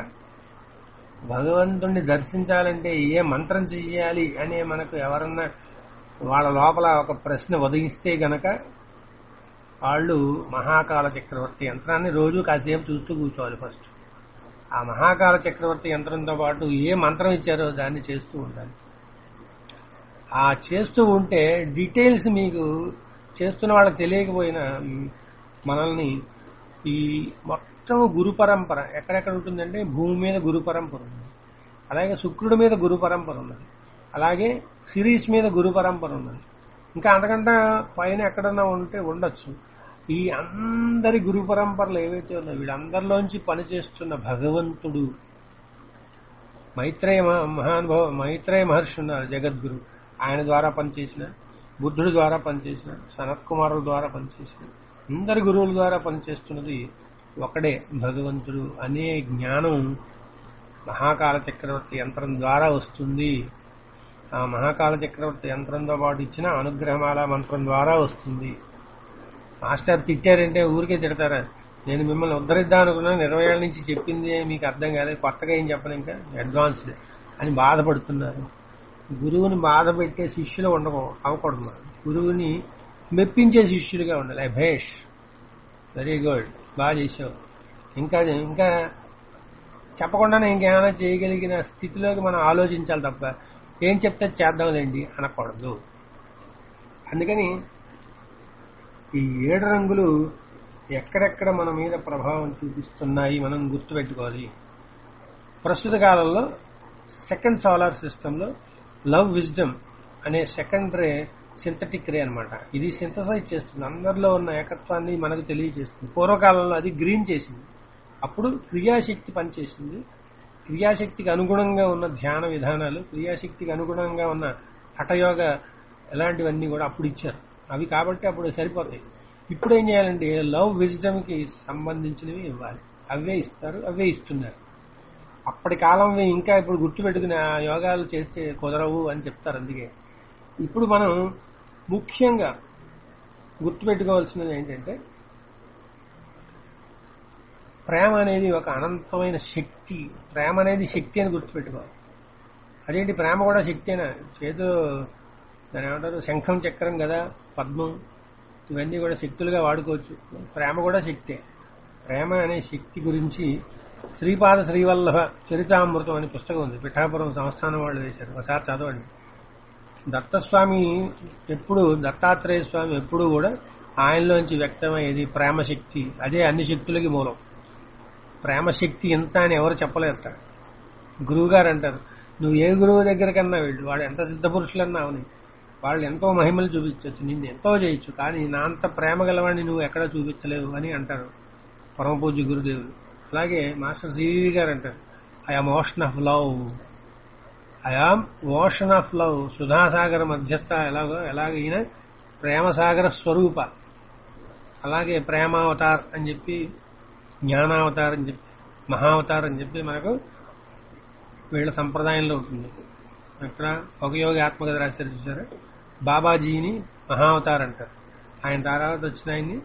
భగవంతుణ్ణి దర్శించాలంటే ఏ మంత్రం చెయ్యాలి అనే మనకు ఎవరన్నా వాళ్ళ లోపల ఒక ప్రశ్న ఉదయిస్తే గనక వాళ్ళు మహాకాల చక్రవర్తి యంత్రాన్ని రోజు కాసేపు చూస్తూ కూర్చోవాలి ఫస్ట్ ఆ మహాకాల చక్రవర్తి యంత్రంతో పాటు ఏ మంత్రం ఇచ్చారో దాన్ని చేస్తూ ఉండాలి ఆ చేస్తూ ఉంటే డీటెయిల్స్ మీకు చేస్తున్న వాళ్ళకి తెలియకపోయినా మ్, మనల్ని ఈ మొత్తం గురు పరంపర ఎక్కడెక్కడ ఉంటుందంటే భూమి మీద గురు పరంపర ఉంది అలాగే శుక్రుడి మీద గురు పరంపర ఉన్నది అలాగే సిరీస్ మీద గురు పరంపర ఉన్నది ఇంకా అంతకంటే పైన ఎక్కడన్నా ఉంటే ఉండొచ్చు ఈ అందరి గురు పరంపరలు ఏవైతే ఉన్నాయో వీళ్ళందరిలోంచి పనిచేస్తున్న భగవంతుడు మైత్రేయ మ- మహానుభావ మైత్రేయ మహర్షి ఉన్నారు జగద్గురు ఆయన ద్వారా పనిచేసిన బుద్ధుడి ద్వారా పనిచేసిన సనత్ కుమారుల ద్వారా పనిచేసిన అందరి గురువుల ద్వారా పనిచేస్తున్నది ఒకడే భగవంతుడు అనే జ్ఞానం మహాకాల చక్రవర్తి యంత్రం ద్వారా వస్తుంది ఆ మహాకాల చక్రవర్తి యంత్రంతో పాటు ఇచ్చిన అనుగ్రహమాల మంత్రం ద్వారా వస్తుంది మాస్టర్ తిట్టారంటే ఊరికే తిడతారా నేను మిమ్మల్ని ఉద్ధరిద్దాం అనుకున్నాను ఇరవై ఏళ్ళ నుంచి చెప్పింది మీకు అర్థం కాలేదు కొత్తగా ఏం చెప్పను ఇంకా అడ్వాన్స్డ్ అని బాధపడుతున్నారు గురువుని బాధ పెట్టే శిష్యులు ఉండకూ అవ్వకూడదు మనం. గురువుని మెప్పించే శిష్యులుగా ఉండాలి భేష్ వెరీ గుడ్ బాగా చేసావు ఇంకా ఇంకా చెప్పకుండానే ఇంకేమైనా చేయగలిగిన స్థితిలోకి మనం ఆలోచించాలి తప్ప ఏం చెప్తే చేద్దాంలేండి అనకూడదు అందుకని ఈ ఏడు రంగులు ఎక్కడెక్కడ మన మీద ప్రభావం చూపిస్తున్నాయి మనం గుర్తుపెట్టుకోవాలి ప్రస్తుత కాలంలో సెకండ్ సోలార్ సిస్టంలో లవ్ విజ్డమ్ అనే సెకండ్ రే సింథటిక్ రే అన్నమాట ఇది సింథసైజ్ చేస్తుంది అందరిలో ఉన్న ఏకత్వాన్ని మనకు తెలియజేస్తుంది పూర్వకాలంలో అది గ్రీన్ చేసింది అప్పుడు క్రియాశక్తి పనిచేసింది క్రియాశక్తికి అనుగుణంగా ఉన్న ధ్యాన విధానాలు క్రియాశక్తికి అనుగుణంగా ఉన్న హఠయోగ ఎలాంటివన్నీ కూడా అప్పుడు ఇచ్చారు అవి కాబట్టి అప్పుడు సరిపోతాయి ఇప్పుడు ఏం చేయాలంటే లవ్ విజ్డమ్ కి సంబంధించినవి ఇవ్వాలి అవే ఇస్తారు అవే ఇస్తున్నారు అప్పటి కాలం ఇంకా ఇప్పుడు గుర్తుపెట్టుకుని ఆ యోగాలు చేస్తే కుదరవు అని చెప్తారు అందుకే ఇప్పుడు మనం ముఖ్యంగా గుర్తుపెట్టుకోవాల్సినది ఏంటంటే ప్రేమ అనేది ఒక అనంతమైన శక్తి ప్రేమ అనేది శక్తి అని గుర్తుపెట్టుకోవాలి అదేంటి ప్రేమ కూడా శక్తేనా చేతిలో దాని ఏమంటారు శంఖం చక్రం కదా పద్మం ఇవన్నీ కూడా శక్తులుగా వాడుకోవచ్చు ప్రేమ కూడా శక్తే ప్రేమ అనే శక్తి గురించి శ్రీపాద శ్రీవల్లభ చరితామృతం అనే పుస్తకం ఉంది పిఠాపురం సంస్థానం వాళ్ళు వేశారు ఒకసారి చదవండి దత్తస్వామి ఎప్పుడు దత్తాత్రేయ స్వామి ఎప్పుడు కూడా ఆయనలోంచి వ్యక్తమయ్యేది ప్రేమ శక్తి అదే అన్ని శక్తులకి మూలం ప్రేమ శక్తి ఎంత అని ఎవరు చెప్పలేరట గురువు గారు అంటారు నువ్వు ఏ గురువు దగ్గరకన్నా వెళ్ళు వాడు ఎంత సిద్ధపురుషులన్నా అవని వాళ్ళు ఎంతో మహిమలు చూపించవచ్చు నిన్ను ఎంతో చేయొచ్చు కానీ నా అంత ప్రేమ గలవాడిని నువ్వు ఎక్కడ చూపించలేవు అని అంటారు పరమ పూజ్య గురుదేవులు అలాగే మాస్టర్ సివి గారు అంటారు I'm ocean of love I am ocean of love సుధాసాగర మధ్యస్థ ఎలాగో ఎలాగైన ప్రేమసాగర స్వరూప అలాగే ప్రేమావతార్ అని చెప్పి జ్ఞానావతార్ అని చెప్పి మహావతార్ అని చెప్పి మనకు వీళ్ళ సంప్రదాయంలో ఉంటుంది అక్కడ ఒక యోగి ఆత్మకథ రాశారు చూసారా బాబాజీని మహావతార్ అంటారు ఆయన తర్వాత వచ్చిన ఆయన్ని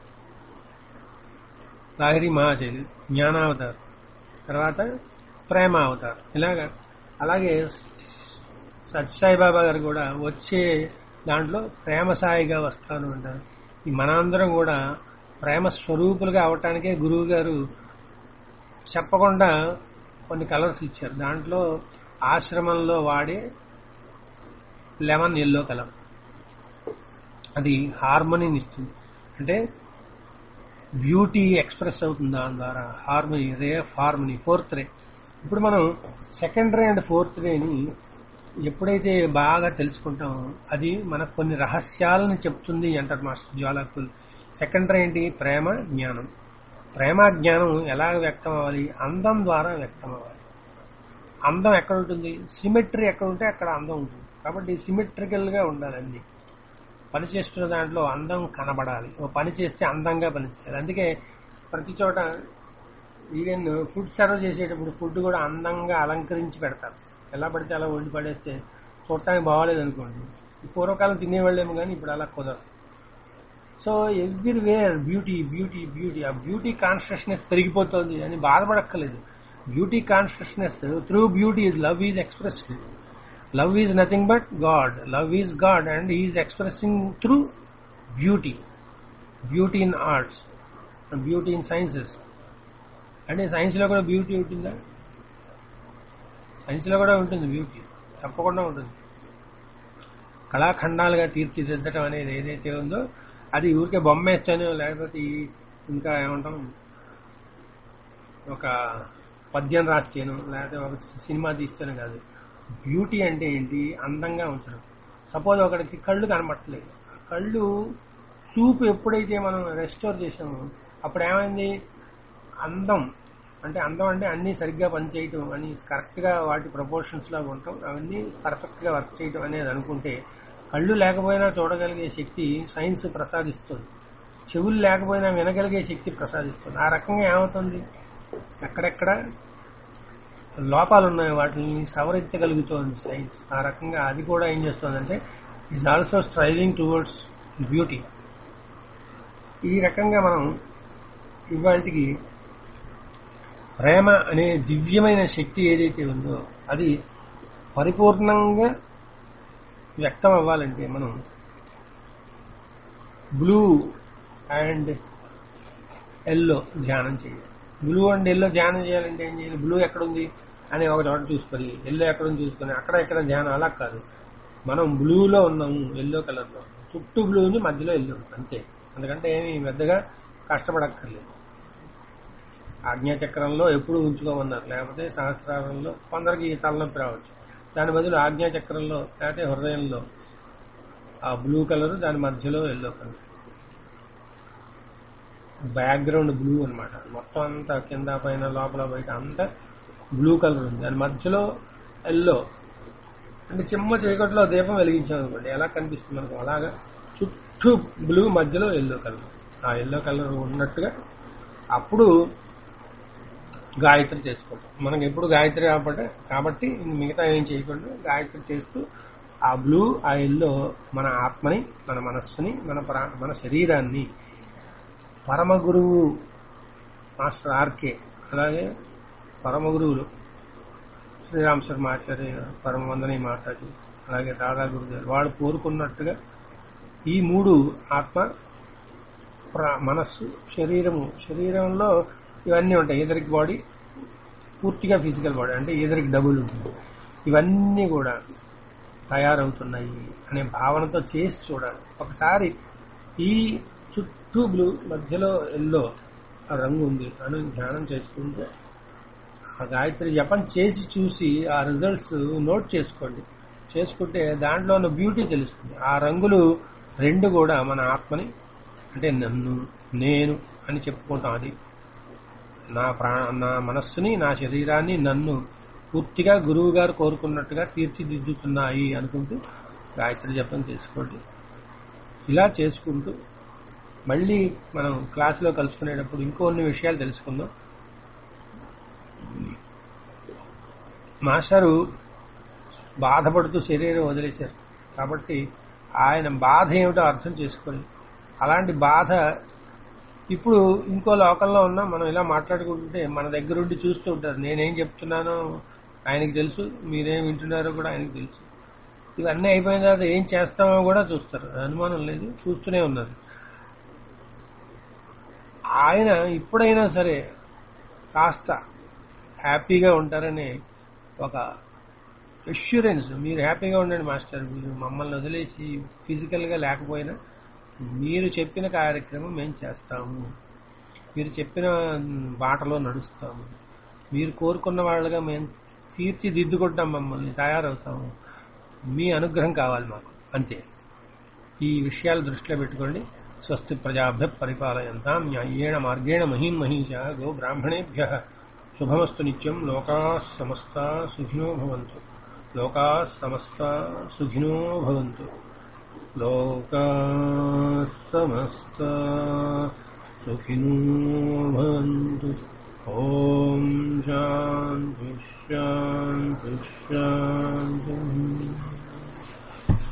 లాహిరి మహాశైలి జ్ఞానావతార్ తర్వాత ప్రేమావతార్ ఇలాగా అలాగే సత్యసాయిబాబా గారు కూడా వచ్చే దాంట్లో ప్రేమ సాయిగా వస్తాను అంటారు ఈ మనందరం కూడా ప్రేమ స్వరూపులుగా అవటానికే గురువు గారు చెప్పకుండా కొన్ని కలర్స్ ఇచ్చారు దాంట్లో ఆశ్రమంలో వాడే లెమన్ ఎల్లో కలర్ అది హార్మోనీని ఇస్తుంది అంటే బ్యూటీ ఎక్స్ప్రెస్ అవుతుంది దాని ద్వారా harmony ray of harmony fourth ray ఇప్పుడు మనం సెకండ్ రే అండ్ ఫోర్త్ రేని ఎప్పుడైతే బాగా తెలుసుకుంటామో అది మనకు కొన్ని రహస్యాలను చెప్తుంది అంటారు మాస్టర్ జ్వాలాకుల్ సెకండ్ రే ఏంటి ప్రేమ జ్ఞానం ప్రేమ జ్ఞానం ఎలా వ్యక్తం అవ్వాలి అందం ద్వారా వ్యక్తం అవ్వాలి అందం ఎక్కడ ఉంటుంది సిమెట్రీ ఎక్కడ ఉంటే అక్కడ అందం ఉంటుంది కాబట్టి సిమెట్రికల్ గా ఉండాలి అన్ని పని చేస్తున్న దాంట్లో అందం కనబడాలి ఓ పని చేస్తే అందంగా పని చేయాలి అందుకే ప్రతి చోట ఈవెన్ ఫుడ్ సర్వ్ చేసేటప్పుడు ఫుడ్ కూడా అందంగా అలంకరించి పెడతారు ఎలా పడితే అలా వండి పడేస్తే చూడటానికి బాగాలేదు అనుకోండి పూర్వకాలం తినేవాళ్ళేమో కానీ ఇప్పుడు అలా కుదరదు so everywhere beauty beauty beauty ఆ బ్యూటీ కాన్షియస్నెస్ పెరిగిపోతుంది అని బాధపడక్కర్లేదు beauty consciousness through beauty is love is expressed love is nothing but God love is God and is expressing through beauty beauty in arts beauty in sciences అంటే సైన్స్లో కూడా beauty ఉంటుందా సైన్స్లో కూడా ఉంటుంది బ్యూటీ తప్పకుండా ఉంటుంది కళాఖండాలుగా తీర్చిదిద్దటం అనేది ఏదైతే ఉందో అది ఊరికే బొమ్మ వేస్తాను లేకపోతే ఈ- ఇంకా ఏమంటాం ఒక పద్యం రాస్తాను లేకపోతే ఒక సినిమా తీస్తాను కాదు బ్యూటీ అంటే ఏంటి అందంగా ఉంచడం సపోజ్ ఒకడికి కళ్ళు కనబట్టలేదు ఆ కళ్ళు చూపు ఎప్పుడైతే మనం రెస్టోర్ చేసామో అప్పుడు ఏమైంది అందం అంటే అందం అంటే అన్ని సరిగ్గా పనిచేయటం అని కరెక్ట్ గా వాటి ప్రపోర్షన్స్ లాగా ఉండటం అవన్నీ పర్ఫెక్ట్ గా వర్క్ చేయటం అనేది అనుకుంటే కళ్ళు లేకపోయినా చూడగలిగే శక్తి సైన్స్ ప్రసాదిస్తుంది చెవులు లేకపోయినా వినగలిగే శక్తి ప్రసాదిస్తుంది ఆ రకంగా ఏమవుతుంది ఎక్కడెక్కడ లోపాలు ఉన్నాయి వాటిని సవరించగలుగుతోంది సైన్స్ ఆ రకంగా అది కూడా ఏం చేస్తుందంటే is also striving towards beauty ఈ రకంగా మనం ఇవాళకి ప్రేమ అనే దివ్యమైన శక్తి ఏదైతే ఉందో అది పరిపూర్ణంగా వ్యక్తం అవ్వాలంటే మనం బ్లూ అండ్ ఎల్లో ధ్యానం చేయాలి బ్లూ అండ్ ఎల్లో ధ్యానం చేయాలంటే ఏం చేయాలి బ్లూ ఎక్కడుంది అని ఒక చోట చూసుకొని ఎల్లో ఎక్కడుంది చూసుకొని అక్కడ ఎక్కడ ధ్యానం అలా కాదు మనం బ్లూలో ఉన్నాము ఎల్లో కలర్లో చుట్టూ బ్లూ ఉంది మధ్యలో ఎల్లో ఉంది అంతే అందుకంటే ఏమి పెద్దగా కష్టపడక్కర్లేదు ఆజ్ఞాచక్రంలో ఎప్పుడు ఉంచుకోమన్నారు లేకపోతే సహస్రారంలో కొందరికి తలనొప్పి రావచ్చు దాని బదులు ఆజ్ఞాచక్రంలో లేకపోతే హృదయంలో ఆ బ్లూ కలర్ దాని మధ్యలో ఎల్లో కలర్ బ్యాక్గ్రౌండ్ బ్లూ అన్నమాట మొత్తం అంతా కింద పైన లోపల బయట అంతా బ్లూ కలర్ ఉంది దాని మధ్యలో ఎల్లో అంటే చిమ్మ చీకట్లో దీపం వెలిగించాం అనుకోండి ఎలా కనిపిస్తుంది మనకు అలాగా చుట్టూ బ్లూ మధ్యలో ఎల్లో కలర్ ఆ ఎల్లో కలర్ ఉన్నట్టుగా అప్పుడు గాయత్రి చేసుకోవటం మనకి ఎప్పుడు గాయత్రి కాబట్టి కాబట్టి మిగతా ఏం చేయకుండా గాయత్రి చేస్తూ ఆ బ్లూ ఆ ఎల్లో మన ఆత్మని మన మనస్సుని మన ప్రా మన శరీరాన్ని పరమ గురువు మాస్టర్ ఆర్కే అలాగే పరమ గురువులు శ్రీరామ్ శర్మ ఆచార్య పరమ వందనీ మాతాజీ అలాగే దాదా గురుదేవ్ వాడు కోరుకున్నట్టుగా ఈ మూడు ఆత్మ ప్ర- మనస్సు శరీరము శరీరంలో ఇవన్నీ ఉంటాయి ఎదరికి బాడీ పూర్తిగా ఫిజికల్ బాడీ అంటే ఎదరికి డబుల్ ఉంటుంది ఇవన్నీ కూడా తయారవుతున్నాయి అనే భావనతో చేసి చూడాలి ఒకసారి ఈ చుట్టూ బ్లూ మధ్యలో ఎల్లో ఆ రంగు ఉంది అని ధ్యానం చేసుకుంటే ఆ గాయత్రి జపం చేసి చూసి ఆ రిజల్ట్స్ నోట్ చేసుకోండి చేసుకుంటే దాంట్లో ఉన్న బ్యూటీ తెలుస్తుంది ఆ రంగులు రెండు కూడా మన ఆత్మని అంటే నన్ను నేను అని చెప్పుకుంటాం అది నా ప్రా నా మనస్సుని నా శరీరాన్ని నన్ను పూర్తిగా గురువు గారు కోరుకున్నట్టుగా తీర్చిదిద్దుతున్నాయి అనుకుంటూ గాయత్రి జపం చేసుకోండి ఇలా చేసుకుంటూ మళ్ళీ మనం క్లాసులో కలుసుకునేటప్పుడు ఇంకొన్ని విషయాలు తెలుసుకుందాం మాస్టరు బాధపడుతూ శరీరం వదిలేశారు కాబట్టి ఆయన బాధ ఏమిటో అర్థం చేసుకొని అలాంటి బాధ ఇప్పుడు ఇంకో లోకంలో ఉన్నా మనం ఇలా మాట్లాడుకుంటుంటే మన దగ్గరుండి చూస్తూ ఉంటారు నేనేం చెప్తున్నానో ఆయనకి తెలుసు మీరేం వింటున్నారో కూడా ఆయనకి తెలుసు ఇవన్నీ అయిపోయిన తర్వాత ఏం చేస్తామో కూడా చూస్తారు అనుమానం లేదు చూస్తూనే ఉన్నారు ఆయన ఇప్పుడైనా సరే కాస్త హ్యాపీగా ఉంటారనే ఒక అష్యూరెన్స్ మీరు హ్యాపీగా ఉండండి మాస్టర్ మీరు మమ్మల్ని వదిలేసి ఫిజికల్గా లేకపోయినా మీరు చెప్పిన కార్యక్రమం మేము చేస్తాము మీరు చెప్పిన బాటలో నడుస్తాము మీరు కోరుకున్న వాళ్ళగా మేము తీర్చిదిద్దుకుంటాం మమ్మల్ని తయారవుతాము మీ అనుగ్రహం కావాలి మాకు అంతే ఈ విషయాలు దృష్టిలో పెట్టుకోండి స్వస్తి ప్రజాభ్య పరిపాలయంతాం న్యాయేణ మార్గేణ మహీం మహీష గో బ్రాహ్మణేభ్య శుభమస్తు నిత్యం లోకా సమస్త సుఖినో భవంతు లోకా సమస్త సుఖినో భవంతు లోకా సమస్త సుఖినో భవంతు ఓం శాంతి శాంతి శాంతి